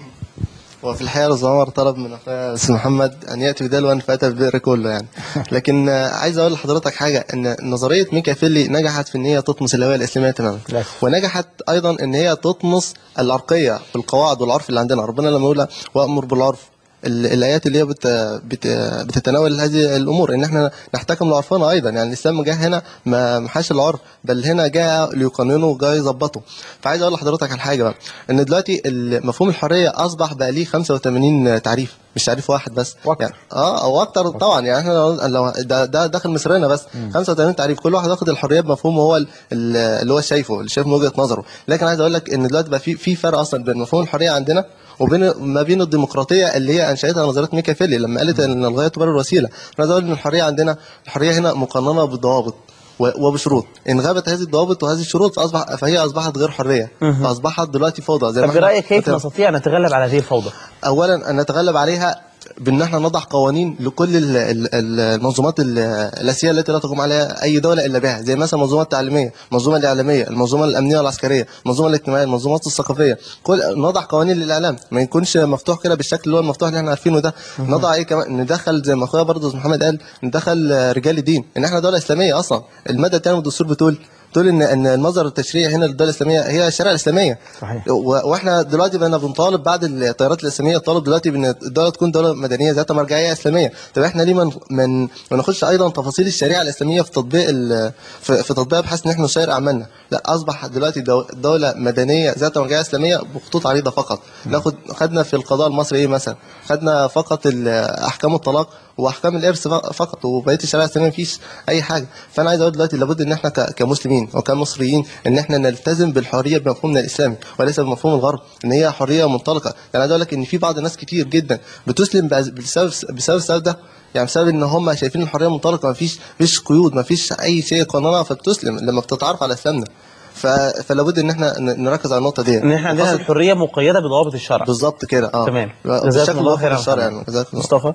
وفي الحقيقه الاستاذ عمر طلب من اخويا الاستاذ محمد ان ياتي بدلوا فاتى بالبئر كله يعني لكن آه، عايز اقول لحضرتك حاجه ان نظريه ميكافيلي نجحت في ان هي تطمس الهويه الاسلاميه تماما ونجحت ايضا ان هي تطمس العرقيه في القواعد والعرف اللي عندنا ربنا لما يقول وامر بالعرف ال- الايات اللي هي بت بت بتتناول هذه الامور ان احنا نحتكم لعرفنا ايضا يعني الاسلام جاء هنا ما محاش العرف بل هنا جاء ليقننه وجاء يظبطه فعايز اقول لحضرتك على حاجه بقى ان دلوقتي ال- مفهوم الحريه اصبح بقى ليه 85 تعريف مش تعريف واحد بس يعني اه او اكتر طبعا يعني احنا لو- لو ده, ده داخل مصرنا بس 85 تعريف كل واحد واخد الحريه بمفهومه هو ال- ال- اللي هو شايفه اللي شايف من وجهه نظره لكن عايز اقول لك ان دلوقتي بقى في في فرق اصلا بين مفهوم الحريه عندنا وبين ما بين الديمقراطيه اللي هي انشاتها نظريه ميكافيلي لما قالت ان الغايه تبرر الوسيله انا عايز اقول ان الحريه عندنا الحريه هنا مقننه بالضوابط و- وبشروط ان غابت هذه الضوابط وهذه الشروط فاصبح فهي اصبحت غير حريه فاصبحت دلوقتي فوضى زي طب ما احنا- برايك كيف نستطيع ان نتغلب على هذه الفوضى؟ اولا ان نتغلب عليها بان احنا نضع قوانين لكل ال- ال- ال- المنظومات ال- الاساسيه التي لا تقوم عليها اي دوله الا بها زي مثلا المنظومه التعليميه المنظومه الاعلاميه المنظومه الامنيه والعسكريه المنظومه الاجتماعيه المنظومات الثقافيه كل نضع قوانين للاعلام ما يكونش مفتوح كده بالشكل اللي هو المفتوح اللي احنا عارفينه ده نضع ايه كمان ندخل زي ما اخويا برضه محمد قال ندخل آه، رجال الدين ان احنا دوله اسلاميه اصلا الماده الثانيه من الدستور بتقول تقول ان ان المصدر التشريعي هنا للدوله الاسلاميه هي الشريعه الاسلاميه صحيح و- واحنا دلوقتي بقينا بنطالب بعد التيارات الاسلاميه طالب دلوقتي بان الدوله تكون دوله مدنيه ذات مرجعيه اسلاميه طب احنا ليه ما من ما ناخدش ايضا تفاصيل الشريعه الاسلاميه في تطبيق ال- في, في تطبيقها بحيث ان احنا نسير اعمالنا لا اصبح دلوقتي دو- دوله مدنيه ذات مرجعيه اسلاميه بخطوط عريضه فقط ناخد خدنا في القضاء المصري ايه مثلا خدنا فقط ال- احكام الطلاق واحكام الارث ف- فقط وبقيه الشريعه الاسلاميه مفيش اي حاجه فانا عايز اقول دلوقتي لابد ان احنا ك- كمسلمين وكمصريين ان احنا نلتزم بالحريه بمفهومنا الاسلامي وليس بمفهوم الغرب ان هي حريه منطلقه يعني عايز اقول لك ان في بعض الناس كتير جدا بتسلم بأز- بسبب بسبب السبب ده يعني بسبب ان هم شايفين الحريه منطلقه مفيش مفيش قيود مفيش اي شيء قانونها فبتسلم لما بتتعرف على اسلامنا ف... فلابد ان احنا ن- نركز على النقطه دي ان احنا عندنا خاصة- الحريه مقيده بضوابط الشرع بالظبط كده اه تمام بالشكل جزاكم الله الواضح خيرا للشرع محمد. يعني جزاكم الله مصطفى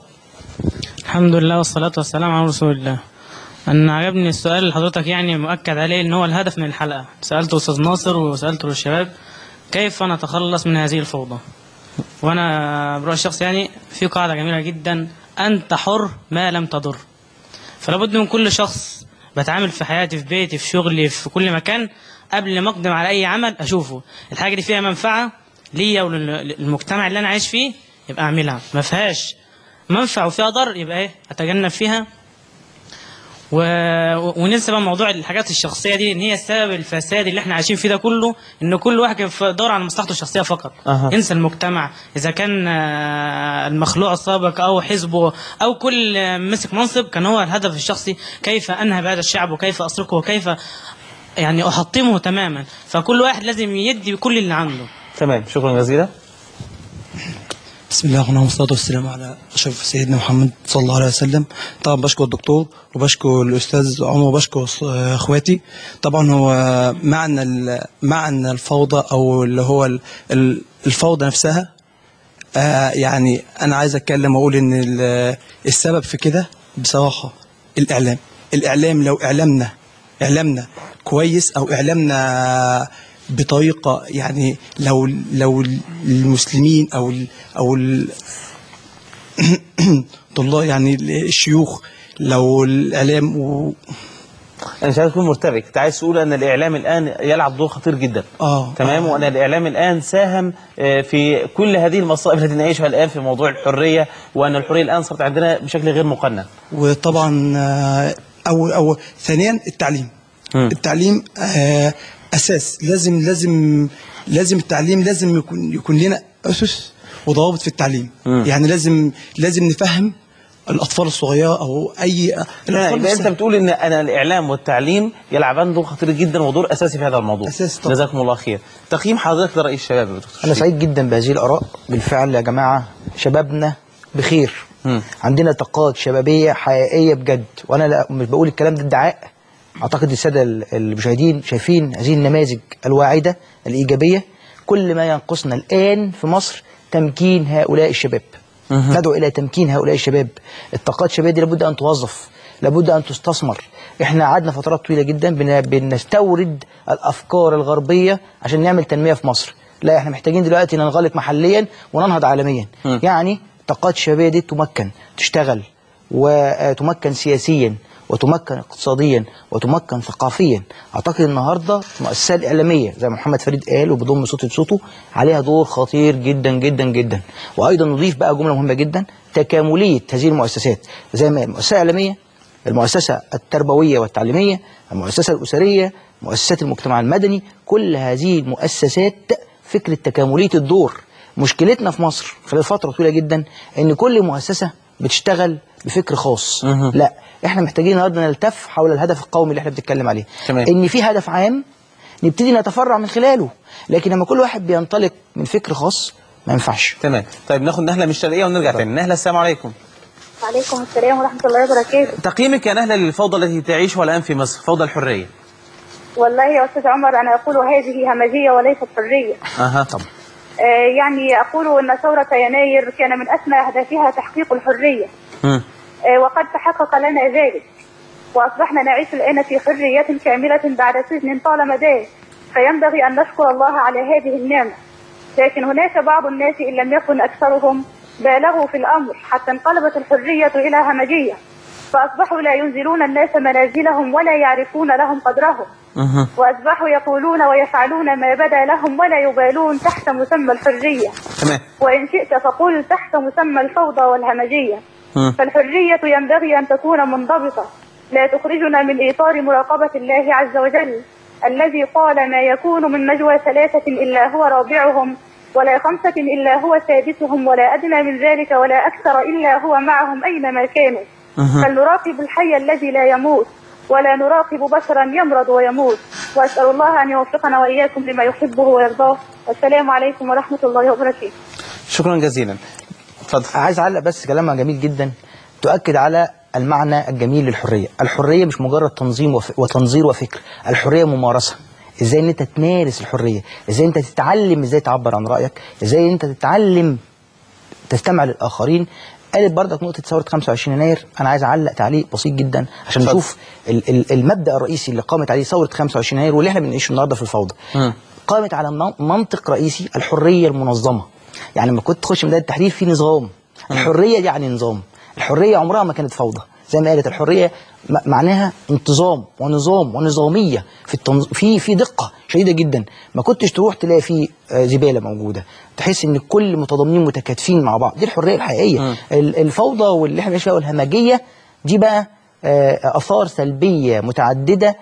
الحمد لله والصلاة والسلام على رسول الله أنا عجبني السؤال اللي حضرتك يعني مؤكد عليه إن هو الهدف من الحلقة سألته أستاذ ناصر وسألته للشباب كيف نتخلص من هذه الفوضى وأنا برأي الشخص يعني في قاعدة جميلة جدا أنت حر ما لم تضر فلابد من كل شخص بتعامل في حياتي في بيتي في شغلي في كل مكان قبل ما أقدم على أي عمل أشوفه الحاجة دي فيها منفعة ليا وللمجتمع اللي أنا عايش فيه يبقى أعملها ما فيهاش منفع وفيها ضر يبقى إيه أتجنب فيها و... وننسى بقى موضوع الحاجات الشخصيه دي ان هي السبب الفساد اللي احنا عايشين فيه ده كله ان كل واحد كان في- دور على مصلحته الشخصيه فقط أها. انسى المجتمع اذا كان آه، المخلوق السابق او حزبه او كل آه، مسك منصب كان هو الهدف الشخصي كيف انهب هذا الشعب وكيف اسرقه وكيف يعني احطمه تماما فكل واحد لازم يدي كل اللي عنده تمام شكرا جزيلا بسم الله الرحمن الرحيم والصلاة والسلام على أشرف سيدنا محمد صلى الله عليه وسلم طبعا بشكر الدكتور وبشكر الأستاذ عمر وبشكر ص- إخواتي طبعا هو معنى ال- معنى الفوضى أو اللي هو ال- ال- الفوضى نفسها آه يعني أنا عايز أتكلم وأقول إن ال- السبب في كده بصراحة الإعلام الإعلام لو إعلامنا إعلامنا كويس أو إعلامنا بطريقة يعني لو لو المسلمين أو ال أو ال طلاب يعني الشيوخ لو الإعلام و انا مش عايز اكون مرتبك انت عايز تقول ان الاعلام الان يلعب دور خطير جدا اه تمام وان الاعلام الان ساهم آه، في كل هذه المصائب التي نعيشها الان في موضوع الحريه وان الحريه الان صارت عندنا بشكل غير مقنن وطبعا آه، او او ثانيا التعليم مم. التعليم آه، اساس لازم لازم لازم التعليم لازم يكون يكون لنا اسس وضوابط في التعليم مم. يعني لازم لازم نفهم الاطفال الصغيره او اي لا الأطفال يبقى انت الصغيرة. بتقول ان انا الاعلام والتعليم يلعبان دور خطير جدا ودور اساسي في هذا الموضوع أساسي طبعا. جزاكم الله خير تقييم حضرتك لراي الشباب يا دكتور انا شريف. سعيد جدا بهذه الاراء بالفعل يا جماعه شبابنا بخير مم. عندنا طاقات شبابيه حقيقيه بجد وانا لا مش بقول الكلام ده ادعاء اعتقد الساده ال- المشاهدين شايفين هذه النماذج الواعده الايجابيه كل ما ينقصنا الان في مصر تمكين هؤلاء الشباب مهم. ندعو الى تمكين هؤلاء الشباب الطاقات الشبابيه دي لابد ان توظف لابد ان تستثمر احنا قعدنا فترات طويله جدا بن- بنستورد الافكار الغربيه عشان نعمل تنميه في مصر لا احنا محتاجين دلوقتي ننغلق محليا وننهض عالميا مم. يعني الطاقات الشبابيه دي تمكن تشتغل وتمكن سياسيا وتمكن اقتصاديا وتمكن ثقافيا اعتقد النهارده المؤسسه الاعلاميه زي ما محمد فريد قال وبضم صوتي بصوته عليها دور خطير جدا جدا جدا وايضا نضيف بقى جمله مهمه جدا تكامليه هذه المؤسسات زي ما المؤسسه الاعلاميه المؤسسه التربويه والتعليميه المؤسسه الاسريه مؤسسات المجتمع المدني كل هذه المؤسسات فكره تكامليه الدور مشكلتنا في مصر خلال فتره طويله جدا ان كل مؤسسه بتشتغل بفكر خاص مهم. لا احنا محتاجين النهارده نلتف حول الهدف القومي اللي احنا بنتكلم عليه تمام. ان في هدف عام نبتدي نتفرع من خلاله لكن لما كل واحد بينطلق من فكر خاص ما ينفعش تمام طيب ناخد نهله من الشرقيه ونرجع تاني نهله السلام عليكم وعليكم السلام ورحمة الله وبركاته تقييمك يا نهله للفوضى التي تعيشها الان في مصر فوضى الحريه والله يا أستاذ عمر أنا أقول هذه همجية وليست حرية اها طب آه يعني أقول أن ثورة يناير كان من أسمى أهدافها تحقيق الحرية مم. آه وقد تحقق لنا ذلك وأصبحنا نعيش الآن في حرية كاملة بعد سجن طال مداه فينبغي أن نشكر الله على هذه النعمة لكن هناك بعض الناس إن لم يكن أكثرهم بالغوا في الأمر حتى انقلبت الحرية إلى همجية فأصبحوا لا ينزلون الناس منازلهم ولا يعرفون لهم قدرهم مهم. وأصبحوا يقولون ويفعلون ما بدا لهم ولا يبالون تحت مسمى الحرية تمام وإن شئت فقل تحت مسمى الفوضى والهمجية مم. فالحرية ينبغي أن تكون منضبطة لا تخرجنا من إطار مراقبة الله عز وجل الذي قال ما يكون من نجوى ثلاثة إلا هو رابعهم ولا خمسة إلا هو سادسهم ولا أدنى من ذلك ولا أكثر إلا هو معهم أينما كانوا مهم. فلنراقب الحي الذي لا يموت ولا نراقب بشرا يمرض ويموت وأسأل الله أن يوفقنا وإياكم لما يحبه ويرضاه والسلام عليكم ورحمة الله وبركاته شكرا جزيلا اتفضل عايز اعلق بس كلامها جميل جدا تؤكد على المعنى الجميل للحريه الحريه مش مجرد تنظيم وف... وتنظير وفكر الحريه ممارسه ازاي ان انت تمارس الحريه ازاي انت تتعلم ازاي تعبر عن رايك ازاي انت تتعلم تستمع للاخرين قالت برضك نقطه ثوره 25 يناير انا عايز اعلق تعليق بسيط جدا عشان اتفضل. نشوف ال... ال... المبدا الرئيسي اللي قامت عليه ثوره 25 يناير واللي احنا بنعيشه النهارده في الفوضى مم. قامت على من- منطق رئيسي الحريه المنظمه يعني لما كنت تخش ميدان التحرير في نظام الحريه دي يعني نظام الحريه عمرها ما كانت فوضى زي ما قالت الحريه م- معناها انتظام ونظام ونظاميه في التنظ... في في دقه شديده جدا ما كنتش تروح تلاقي في آه، زباله موجوده تحس ان الكل متضامنين متكاتفين مع بعض دي الحريه الحقيقيه مم. ال- الفوضى واللي احنا بنعيش فيها والهمجيه دي بقى آه، اثار سلبيه متعدده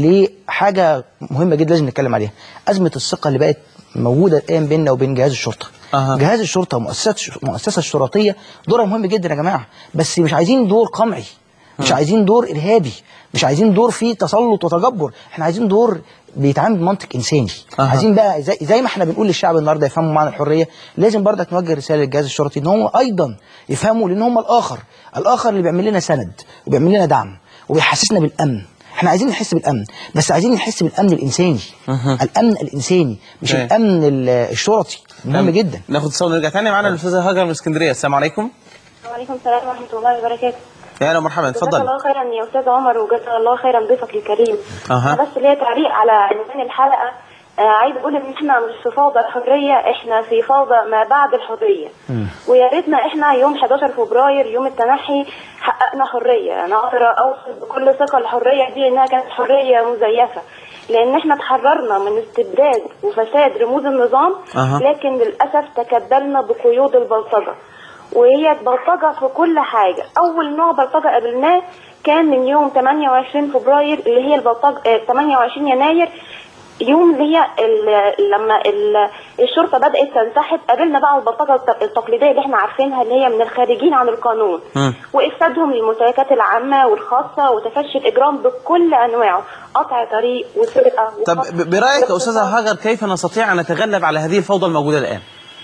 لحاجه مهمه جدا لازم نتكلم عليها ازمه الثقه اللي بقت موجوده الان بيننا وبين جهاز الشرطه أها. جهاز الشرطه ومؤسسات المؤسسه الشرطيه دورها مهم جدا يا جماعه بس مش عايزين دور قمعي مش عايزين دور ارهابي مش عايزين دور فيه تسلط وتجبر احنا عايزين دور بيتعامل بمنطق انساني أها. عايزين بقى زي, زي ما احنا بنقول للشعب النهارده يفهموا معنى الحريه لازم برضك نوجه رساله للجهاز الشرطي ان هم ايضا يفهموا لان هم الاخر الاخر اللي بيعمل لنا سند وبيعمل لنا دعم وبيحسسنا بالامن احنا عايزين نحس بالامن بس عايزين نحس بالامن الانساني أها. الامن الانساني مش تمام. الامن ال- الشرطي مهم تمام. جدا ناخد اتصال ونرجع تاني معانا الاستاذه هاجر من اسكندريه السلام عليكم وعليكم السلام ورحمة الله وبركاته يا اهلا ومرحبا جزاك اتفضل الله خيرا يا أستاذ عمر وجزاك الله خيرا ضيفك الكريم أها. أنا بس ليا تعليق على عنوان الحلقة آه عايز اقول ان احنا مش في فوضى الحريه احنا في فوضى ما بعد الحريه ويا ريتنا احنا يوم 11 فبراير يوم التنحي حققنا حريه انا اقدر اوصل بكل ثقه الحريه دي انها كانت حريه مزيفه لان احنا تحررنا من استبداد وفساد رموز النظام أها. لكن للاسف تكبلنا بقيود البلطجه وهي بلطجه في كل حاجه اول نوع بلطجه قابلناه كان من يوم 28 فبراير اللي هي البلطجه آه، 28 يناير يوم اللي هي ال- لما ال- الشرطه بدات تنسحب قابلنا بقى البلطجه الت- التقليديه اللي احنا عارفينها اللي هي من الخارجين عن القانون وافسادهم للممتلكات العامه والخاصه وتفشي الاجرام بكل انواعه قطع طريق وسرقه طب وخطف ب- برأيك يا أستاذة هاجر كيف نستطيع أن نتغلب على هذه الفوضى الموجودة الآن؟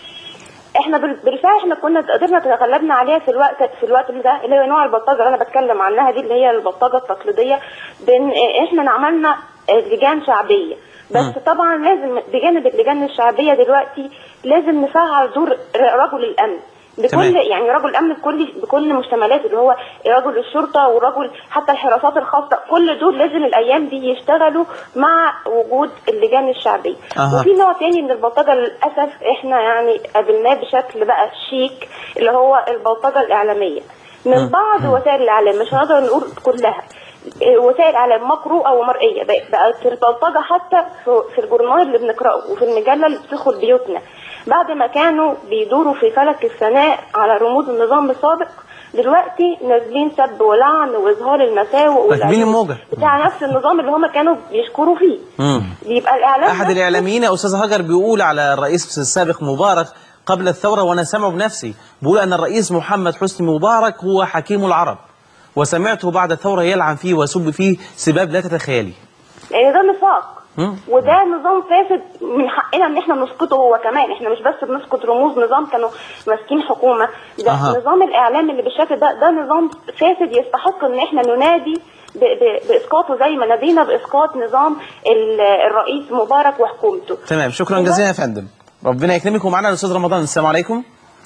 احنا بال- بالفعل احنا كنا قدرنا تغلبنا عليها في الوقت في الوقت ده اللي هي نوع البلطجه اللي انا بتكلم عنها دي اللي هي البلطجه التقليديه بين احنا عملنا لجان شعبيه بس مم. طبعا لازم بجانب اللجان الشعبيه دلوقتي لازم نفعل دور ر- رجل الامن بكل تمام. يعني رجل الامن بكل بكل مشتملاته اللي هو رجل الشرطه ورجل حتى الحراسات الخاصه كل دول لازم الايام دي يشتغلوا مع وجود اللجان الشعبيه أها. وفي نوع تاني من البلطجه للاسف احنا يعني قابلناه بشكل بقى شيك اللي هو البلطجه الاعلاميه من مم. بعض وسائل الاعلام مش هنقدر نقول كلها إيه، وسائل اعلام مقروءه ومرئيه بقت- بقت البلطجه حتى في- في الجورنال اللي بنقراه وفي المجله اللي بتدخل بيوتنا بعد ما كانوا بيدوروا في فلك الثناء على رموز النظام السابق دلوقتي نازلين سب ولعن واظهار المساوئ راكبين والعيوب الموجة بتاع نفس النظام اللي هم كانوا بيشكروا فيه مم. بيبقى الاعلام أحد نفسه- الإعلاميين يا أستاذ هاجر بيقول على الرئيس السابق مبارك قبل الثورة وأنا سامعه بنفسي بيقول أن الرئيس محمد حسني مبارك هو حكيم العرب وسمعته بعد الثورة يلعن فيه ويسب فيه سباب لا تتخيلي لان ده نفاق مم. وده نظام فاسد من حقنا ان احنا نسقطه هو كمان احنا مش بس بنسقط رموز نظام كانوا ماسكين حكومه ده أها. نظام الاعلام اللي بالشكل ده ده نظام فاسد يستحق ان احنا ننادي ب- ب- باسقاطه زي ما نادينا باسقاط نظام ال- الرئيس مبارك وحكومته تمام شكرا جزيلا يا فندم ربنا يكرمك ومعنا الأستاذ رمضان السلام عليكم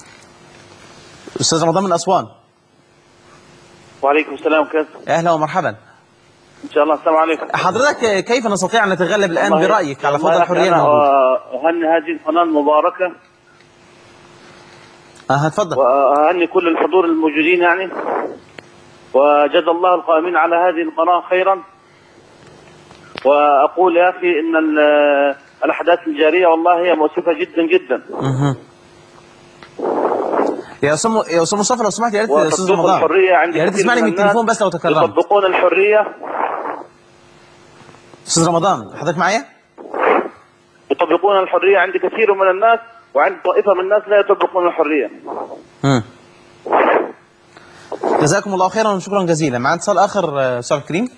أستاذ رمضان من أسوان وعليكم السلام كيف أهلا ومرحبا ان شاء الله السلام عليكم حضرتك كيف نستطيع أن نتغلب الآن والله- برأيك على فوضى والله الحرية أنا الموجودة أهني هذه القناة المباركة أها اتفضل وأهني كل الحضور الموجودين يعني وجزا الله القائمين على هذه القناة خيرا وأقول يا أخي إن ال- الأحداث الجارية والله هي مؤسفة جدا جدا مهم. يا أستاذ يا أستاذ مصطفى لو سمحت يا ريت يا أستاذ وتطبيق رمضان الحرية عند يا ريت كثير تسمعني من الناس التليفون بس لو تكرمت يطبقون الحرية أستاذ رمضان حضرتك معايا؟ يطبقون الحرية عند كثير من الناس وعند طائفة من الناس لا يطبقون الحرية مم. جزاكم الله خيرا وشكرا جزيلا معنا اتصال اخر آه، استاذ عبد الكريم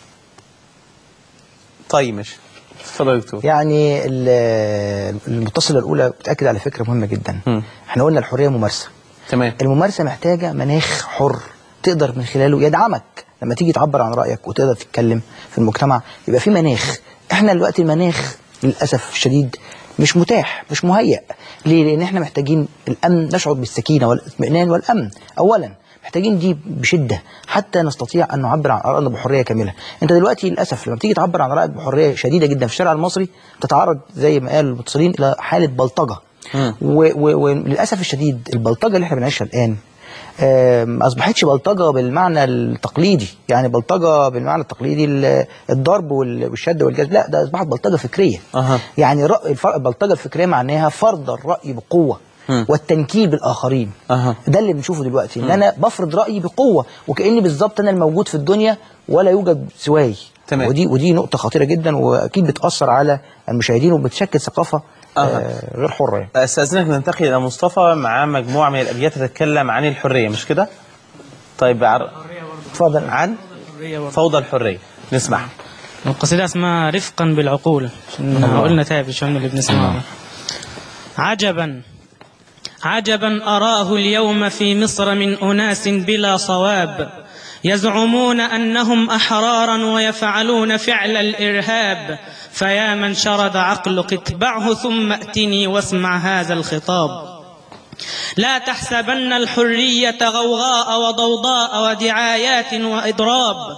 طيب ماشي اتفضل يا دكتور يعني ال- المتصلة الأولى بتأكد على فكرة مهمة جدا احنا قلنا الحرية ممارسة تمام الممارسة محتاجة مناخ حر تقدر من خلاله يدعمك لما تيجي تعبر عن رأيك وتقدر تتكلم في المجتمع يبقى في مناخ احنا دلوقتي المناخ للأسف الشديد مش متاح مش مهيأ ليه؟ لأن احنا محتاجين الأمن نشعر بالسكينة والاطمئنان والأمن أولا محتاجين دي بشدة حتى نستطيع أن نعبر عن آرائنا بحرية كاملة أنت دلوقتي للأسف لما بتيجي تعبر عن رأيك بحرية شديدة جدا في الشارع المصري تتعرض زي ما قال المتصلين إلى حالة بلطجة و- و- وللأسف الشديد البلطجة اللي احنا بنعيشها الآن آه، ما أصبحتش بلطجة بالمعنى التقليدي يعني بلطجة بالمعنى التقليدي ال- الضرب وال- والشد والجذب لا ده أصبحت بلطجة فكرية أها. يعني رأي الفرق البلطجة الفكرية معناها فرض الرأي بقوة مم. والتنكيل بالآخرين أها. ده اللي بنشوفه دلوقتي ان مم. انا بفرض رايي بقوه وكاني بالظبط انا الموجود في الدنيا ولا يوجد سواي تمام. ودي ودي نقطه خطيره جدا واكيد بتاثر على المشاهدين وبتشكل ثقافه أها. آه غير حره يعني. استاذنك ننتقل الى مصطفى مع مجموعه من الابيات تتكلم عن الحريه مش كده طيب عر... اتفضل عن فوضى الحريه نسمع القصيدة اسمها رفقا بالعقول عشان الله. قلنا تعب شوية من اللي بنسمعه عجبا عجبا أراه اليوم في مصر من أناس بلا صواب يزعمون أنهم أحرارا ويفعلون فعل الإرهاب فيا من شرد عقلك اتبعه ثم ائتني واسمع هذا الخطاب لا تحسبن الحرية غوغاء وضوضاء ودعايات وإضراب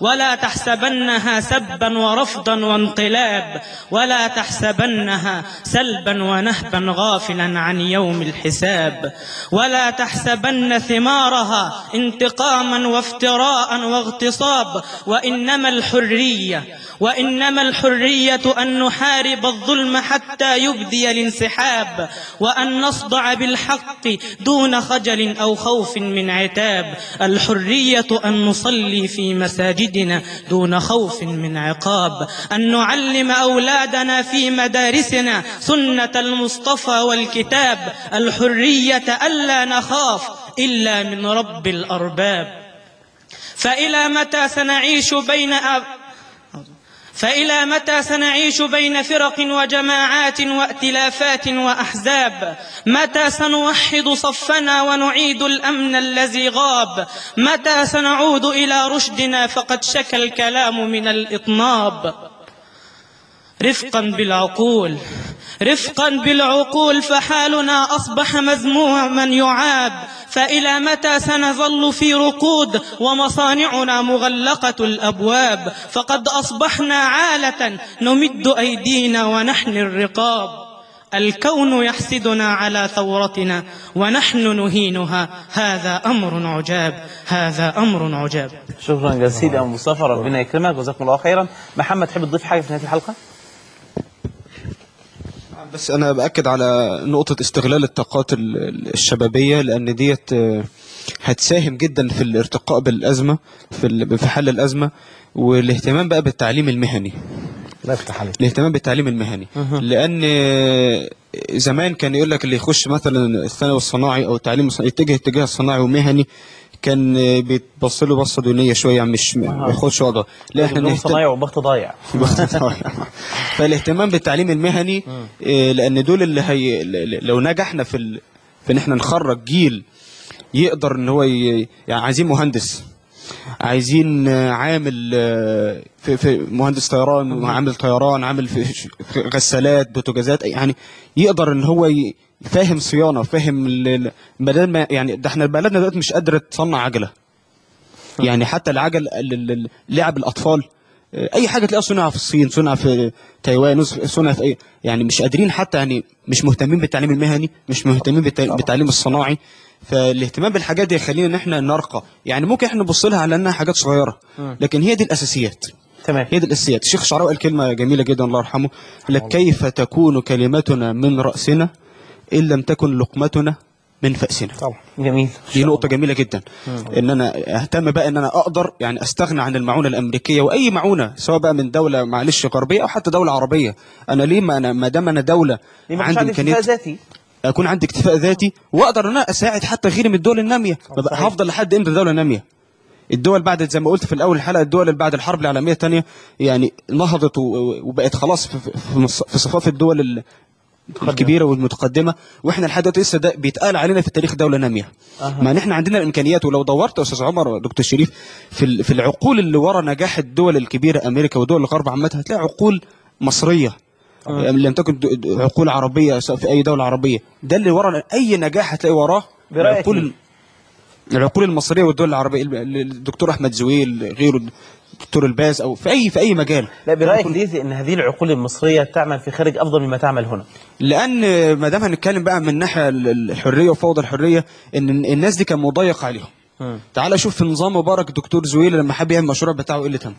ولا تحسبنها سبا ورفضا وانقلاب ولا تحسبنها سلبا ونهبا غافلا عن يوم الحساب ولا تحسبن ثمارها انتقاما وافتراء واغتصاب وإنما الحرية وإنما الحرية أن نحارب الظلم حتى يبدي الانسحاب وأن نصدع بالحق دون خجل أو خوف من عتاب الحرية أن نصلي في مساجدنا دون خوف من عقاب أن نعلم أولادنا في مدارسنا سنة المصطفى والكتاب الحرية ألا نخاف إلا من رب الأرباب فإلى متى سنعيش بين أب... فإلى متى سنعيش بين فرق وجماعات وائتلافات وأحزاب متى سنوحد صفنا ونعيد الأمن الذي غاب متى سنعود إلى رشدنا فقد شكى الكلام من الإطناب رفقا بالعقول رفقا بالعقول فحالنا أصبح مذموما يعاب فإلى متى سنظل في ركود ومصانعنا مغلقة الأبواب فقد أصبحنا عالة نمد أيدينا ونحن الرقاب الكون يحسدنا على ثورتنا ونحن نهينها هذا أمر عجاب هذا أمر عجاب شكرا جزيلا يا مصطفى ربنا يكرمك جزاكم الله خيرا محمد تحب تضيف حاجه في نهايه الحلقه بس انا باكد على نقطه استغلال الطاقات ال- ال- الشبابيه لان ديت آه، هتساهم جدا في الارتقاء بالازمه في ال- في حل الازمه والاهتمام بقى بالتعليم المهني الله يفتح عليك الاهتمام بالتعليم المهني لان آه، زمان كان يقول لك اللي يخش مثلا الثانوي الصناعي او التعليم الصناعي يتجه اتجاه صناعي ومهني كان آه، بيتبص له بصه دونيه شويه مش ما ياخدش وضع لا احنا دبلوم نهتم صنايع وبخت ضايع فالاهتمام بالتعليم المهني آه، لان دول اللي هي لو نجحنا في ال... في ان احنا نخرج جيل يقدر ان هو ي... يعني عايزين مهندس عايزين آه، عامل آه، في, في مهندس طيران عامل طيران عامل في, في غسالات بوتاجازات يعني يقدر ان هو ي... فاهم صيانه فاهم ال- ال- بدل ما يعني ده احنا بلدنا دلوقتي مش قادره تصنع عجله يعني حتى العجل ال- ال- ال- لعب الاطفال آه، اي حاجه تلاقيها صنع في الصين صنع في تايوان صنع في اي يعني مش قادرين حتى يعني مش مهتمين بالتعليم المهني مش مهتمين بالتع- بالتعليم الصناعي فالاهتمام بالحاجات دي يخلينا ان احنا نرقى يعني ممكن احنا نبص لها على انها حاجات صغيره مم. لكن هي دي الاساسيات تمام هي دي الاساسيات الشيخ الشعراوي قال كلمه جميله جدا الله يرحمه قال لك كيف تكون كلمتنا من راسنا ان لم تكن لقمتنا من فاسنا طبعا جميل دي نقطة جميلة جدا مم. ان انا اهتم بقى ان انا اقدر يعني استغنى عن المعونة الامريكية واي معونة سواء بقى من دولة معلش غربية او حتى دولة عربية انا ليه ما انا ما دام انا دولة ليه ما فيش عندي اكتفاء ذاتي اكون عندي اكتفاء ذاتي واقدر ان انا اساعد حتى غيري من الدول النامية ببقى هفضل لحد امتى دولة نامية الدول بعد زي ما قلت في الاول الحلقه الدول اللي بعد الحرب العالميه الثانيه يعني نهضت و- وبقت خلاص في, في, في مص- في صفاف الدول ال- الكبيره والمتقدمه واحنا لحد دلوقتي لسه ده بيتقال علينا في التاريخ دوله ناميه أها. مع ان احنا عندنا الامكانيات ولو دورت يا استاذ عمر دكتور شريف في ال- في العقول اللي ورا نجاح الدول الكبيره امريكا ودول الغرب عامه هتلاقي عقول مصريه يعني لم تكن د- د- عقول عربيه سواء في اي دوله عربيه ده اللي ورا اي نجاح هتلاقي وراه برأيك العقول إيه؟ ال- العقول المصريه والدول العربيه ال- ال- الدكتور احمد زويل غيره الدكتور الباز او في اي في اي مجال لا برايك ليه ان هذه العقول المصريه تعمل في خارج افضل مما تعمل هنا لان ما دام هنتكلم بقى من الناحيه ال- الحريه وفوضى الحريه ان الناس دي كان مضيق عليهم تعال شوف في نظام مبارك دكتور زويل لما حب يعمل المشروع بتاعه قله هم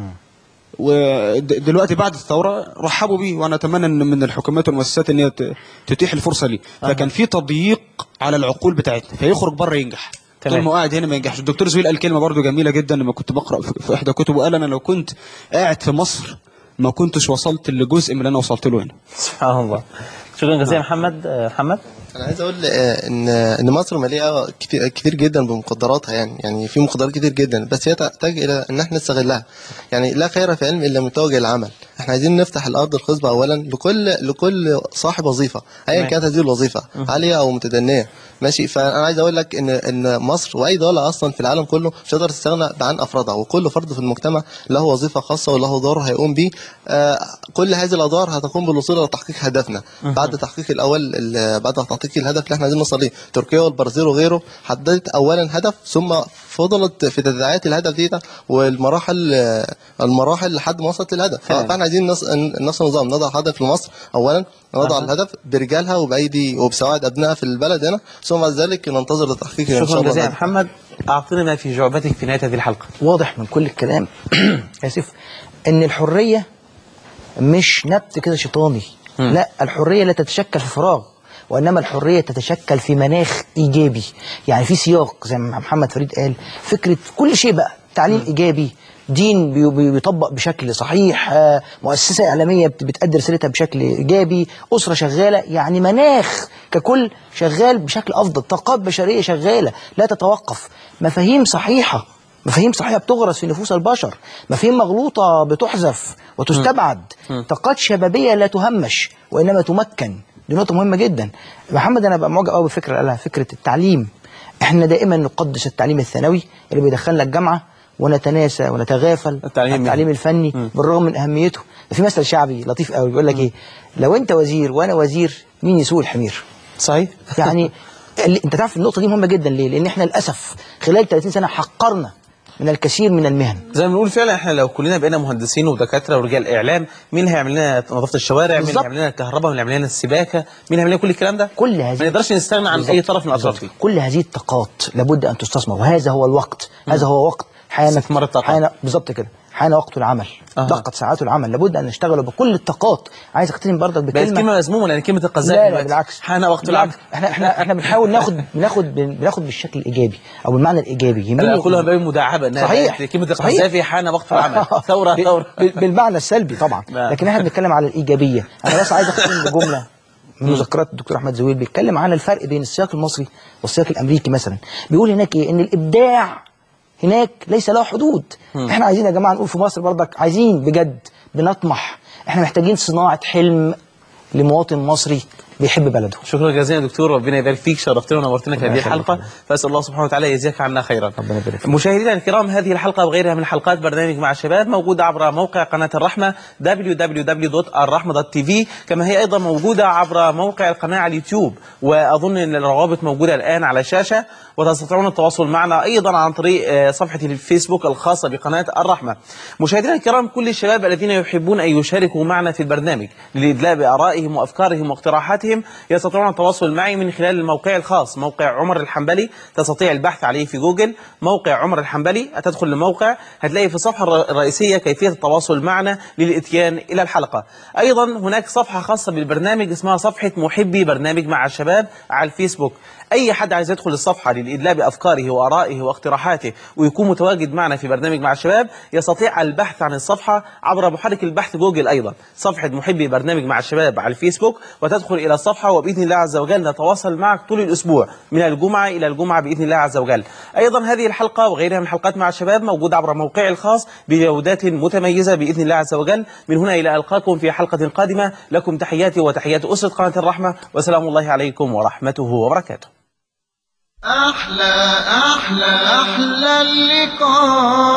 ودلوقتي بعد الثوره رحبوا بيه وانا اتمنى ان من الحكومات والمؤسسات ان هي ت- تتيح الفرصه ليه فكان في تضييق على العقول بتاعتنا فيخرج بره ينجح تمام. طول ما هو قاعد هنا ما ينجحش الدكتور زويل قال كلمه برضو جميله جدا لما كنت بقرا في في احدى كتبه قال انا لو كنت قاعد في مصر ما كنتش وصلت لجزء من اللي انا وصلت له هنا سبحان الله شكرا جزيلا محمد آه، محمد انا عايز اقول آه، ان ان مصر مليئه كتير, كتير جدا بمقدراتها يعني يعني في مقدرات كتير جدا بس هي تحتاج الى ان احنا نستغلها يعني لا خير في علم الا من توجه العمل احنا عايزين نفتح الارض الخصبه اولا لكل لكل صاحب وظيفه ايا تمام. كانت هذه الوظيفه عاليه او متدنيه ماشي فانا عايز اقول لك ان ان مصر واي دوله اصلا في العالم كله مش هتقدر تستغنى عن افرادها وكل فرد في المجتمع له وظيفه خاصه وله دور هيقوم به آه كل هذه الادوار هتقوم بالوصول الى تحقيق هدفنا بعد تحقيق الاول ال- بعد تحقيق الهدف اللي احنا عايزين نوصل ليه تركيا والبرازيل وغيره حددت اولا هدف ثم فضلت في تداعيات الهدف دي ده والمراحل آه، المراحل لحد ما وصلت للهدف تمام. فاحنا عايزين نص... نفس النظام نضع هدف لمصر اولا نضع أها. الهدف برجالها وبايدي وبسواعد ابنائها في البلد هنا ثم بعد ذلك ننتظر لتحقيقه ان شاء شكرا الله جزيلا الهدف. محمد أعطينا ما في جعبتك في نهاية هذه الحلقة واضح من كل الكلام اسف ان الحريه مش نبت كده شيطاني لا الحريه لا تتشكل في فراغ وانما الحريه تتشكل في مناخ ايجابي يعني في سياق زي ما محمد فريد قال فكره كل شيء بقى تعليم ايجابي دين بي- بي- بيطبق بشكل صحيح آه، مؤسسه اعلاميه بت- بتأدي رسالتها بشكل ايجابي اسره شغاله يعني مناخ ككل شغال بشكل افضل طاقات بشريه شغاله لا تتوقف مفاهيم صحيحه مفاهيم صحيحة بتغرس في نفوس البشر مفاهيم مغلوطة بتحذف وتستبعد طاقات شبابية لا تهمش وإنما تمكن دي نقطة مهمة جدا محمد أنا بقى معجب قوي بالفكرة اللي قالها فكرة التعليم احنا دائما نقدس التعليم الثانوي اللي بيدخلنا الجامعة ونتناسى ونتغافل التعليم عن التعليم الفني بالرغم من أهميته في مثل شعبي لطيف قوي بيقول لك إيه لو أنت وزير وأنا وزير مين يسوق الحمير صحيح يعني اللي انت تعرف النقطه دي مهمه جدا ليه لان احنا للاسف خلال 30 سنه حقرنا من الكثير من المهن زي ما بنقول فعلا احنا لو كلنا بقينا مهندسين ودكاتره ورجال اعلام مين اللي هيعمل لنا نظافه الشوارع مين اللي بالظبط. هيعمل لنا الكهرباء مين اللي هيعمل لنا السباكه مين اللي هيعمل لنا كل الكلام ده كل هذه ما نقدرش نستغنى عن بالظبط. اي طرف من الاطراف دي كل هذه الطاقات لابد ان تستثمر وهذا هو الوقت هذا هو وقت حان استثمار الطاقة. حان بالظبط كده حان وقت العمل أها. دقت ساعات العمل لابد ان نشتغل بكل الطاقات عايز اختتم برضك بقت بكلمه كلمه مذمومه لان كلمه القذافي لا لا دلوقتي بالعكس حان وقت العمل بالعكس. احنا احنا احنا بنحاول ناخد بناخد بناخد بالشكل الايجابي او بالمعنى الايجابي انا يهمني اقولها بين مداعبه انها صحيح. بقت كلمه صحيح. القذافي حان وقت العمل ثوره ب- ثوره ب- بالمعنى السلبي طبعا نعم. لكن احنا بنتكلم على الايجابيه انا بس عايز اختم بجمله من مذكرات الدكتور احمد زويل بيتكلم عن الفرق بين السياق المصري والسياق الامريكي مثلا بيقول هناك ايه ان الابداع هناك ليس له حدود احنا عايزين يا جماعه نقول في مصر برضك عايزين بجد بنطمح احنا محتاجين صناعه حلم لمواطن مصري بيحب بلده شكرا جزيلا دكتور ربنا يبارك فيك شرفتنا ونورتنا في ربنا هذه يخليك. الحلقه فاسال الله سبحانه وتعالى يجزاك عنا خيرا ربنا يبارك فيك. مشاهدينا الكرام هذه الحلقه وغيرها من حلقات برنامج مع الشباب موجوده عبر موقع قناه الرحمه www.الرحمه.tv كما هي ايضا موجوده عبر موقع القناه على اليوتيوب واظن ان الروابط موجوده الان على الشاشه وتستطيعون التواصل معنا ايضا عن طريق آه، صفحه الفيسبوك الخاصه بقناه الرحمه مشاهدينا الكرام كل الشباب الذين يحبون ان يشاركوا معنا في البرنامج للادلاء بارائهم وافكارهم واقتراحاتهم يستطيعون التواصل معي من خلال الموقع الخاص موقع عمر الحنبلي تستطيع البحث عليه في جوجل موقع عمر الحنبلي هتدخل الموقع هتلاقي في الصفحه الر- الرئيسيه كيفيه التواصل معنا للاتيان الى الحلقه ايضا هناك صفحه خاصه بالبرنامج اسمها صفحه محبي برنامج مع الشباب على الفيسبوك اي حد عايز يدخل الصفحه للادلاء بافكاره وارائه واقتراحاته ويكون متواجد معنا في برنامج مع الشباب يستطيع البحث عن الصفحه عبر محرك البحث جوجل ايضا صفحه محبي برنامج مع الشباب على الفيسبوك وتدخل الى الصفحه وباذن الله عز وجل نتواصل معك طول الاسبوع من الجمعه الى الجمعه باذن الله عز وجل ايضا هذه الحلقه وغيرها من حلقات مع الشباب موجوده عبر موقعي الخاص بجودات متميزه باذن الله عز وجل من هنا الى القاكم في حلقه قادمه لكم تحياتي وتحيات اسره قناه الرحمه وسلام الله عليكم ورحمته وبركاته أحلى أحلى أحلى اللقاء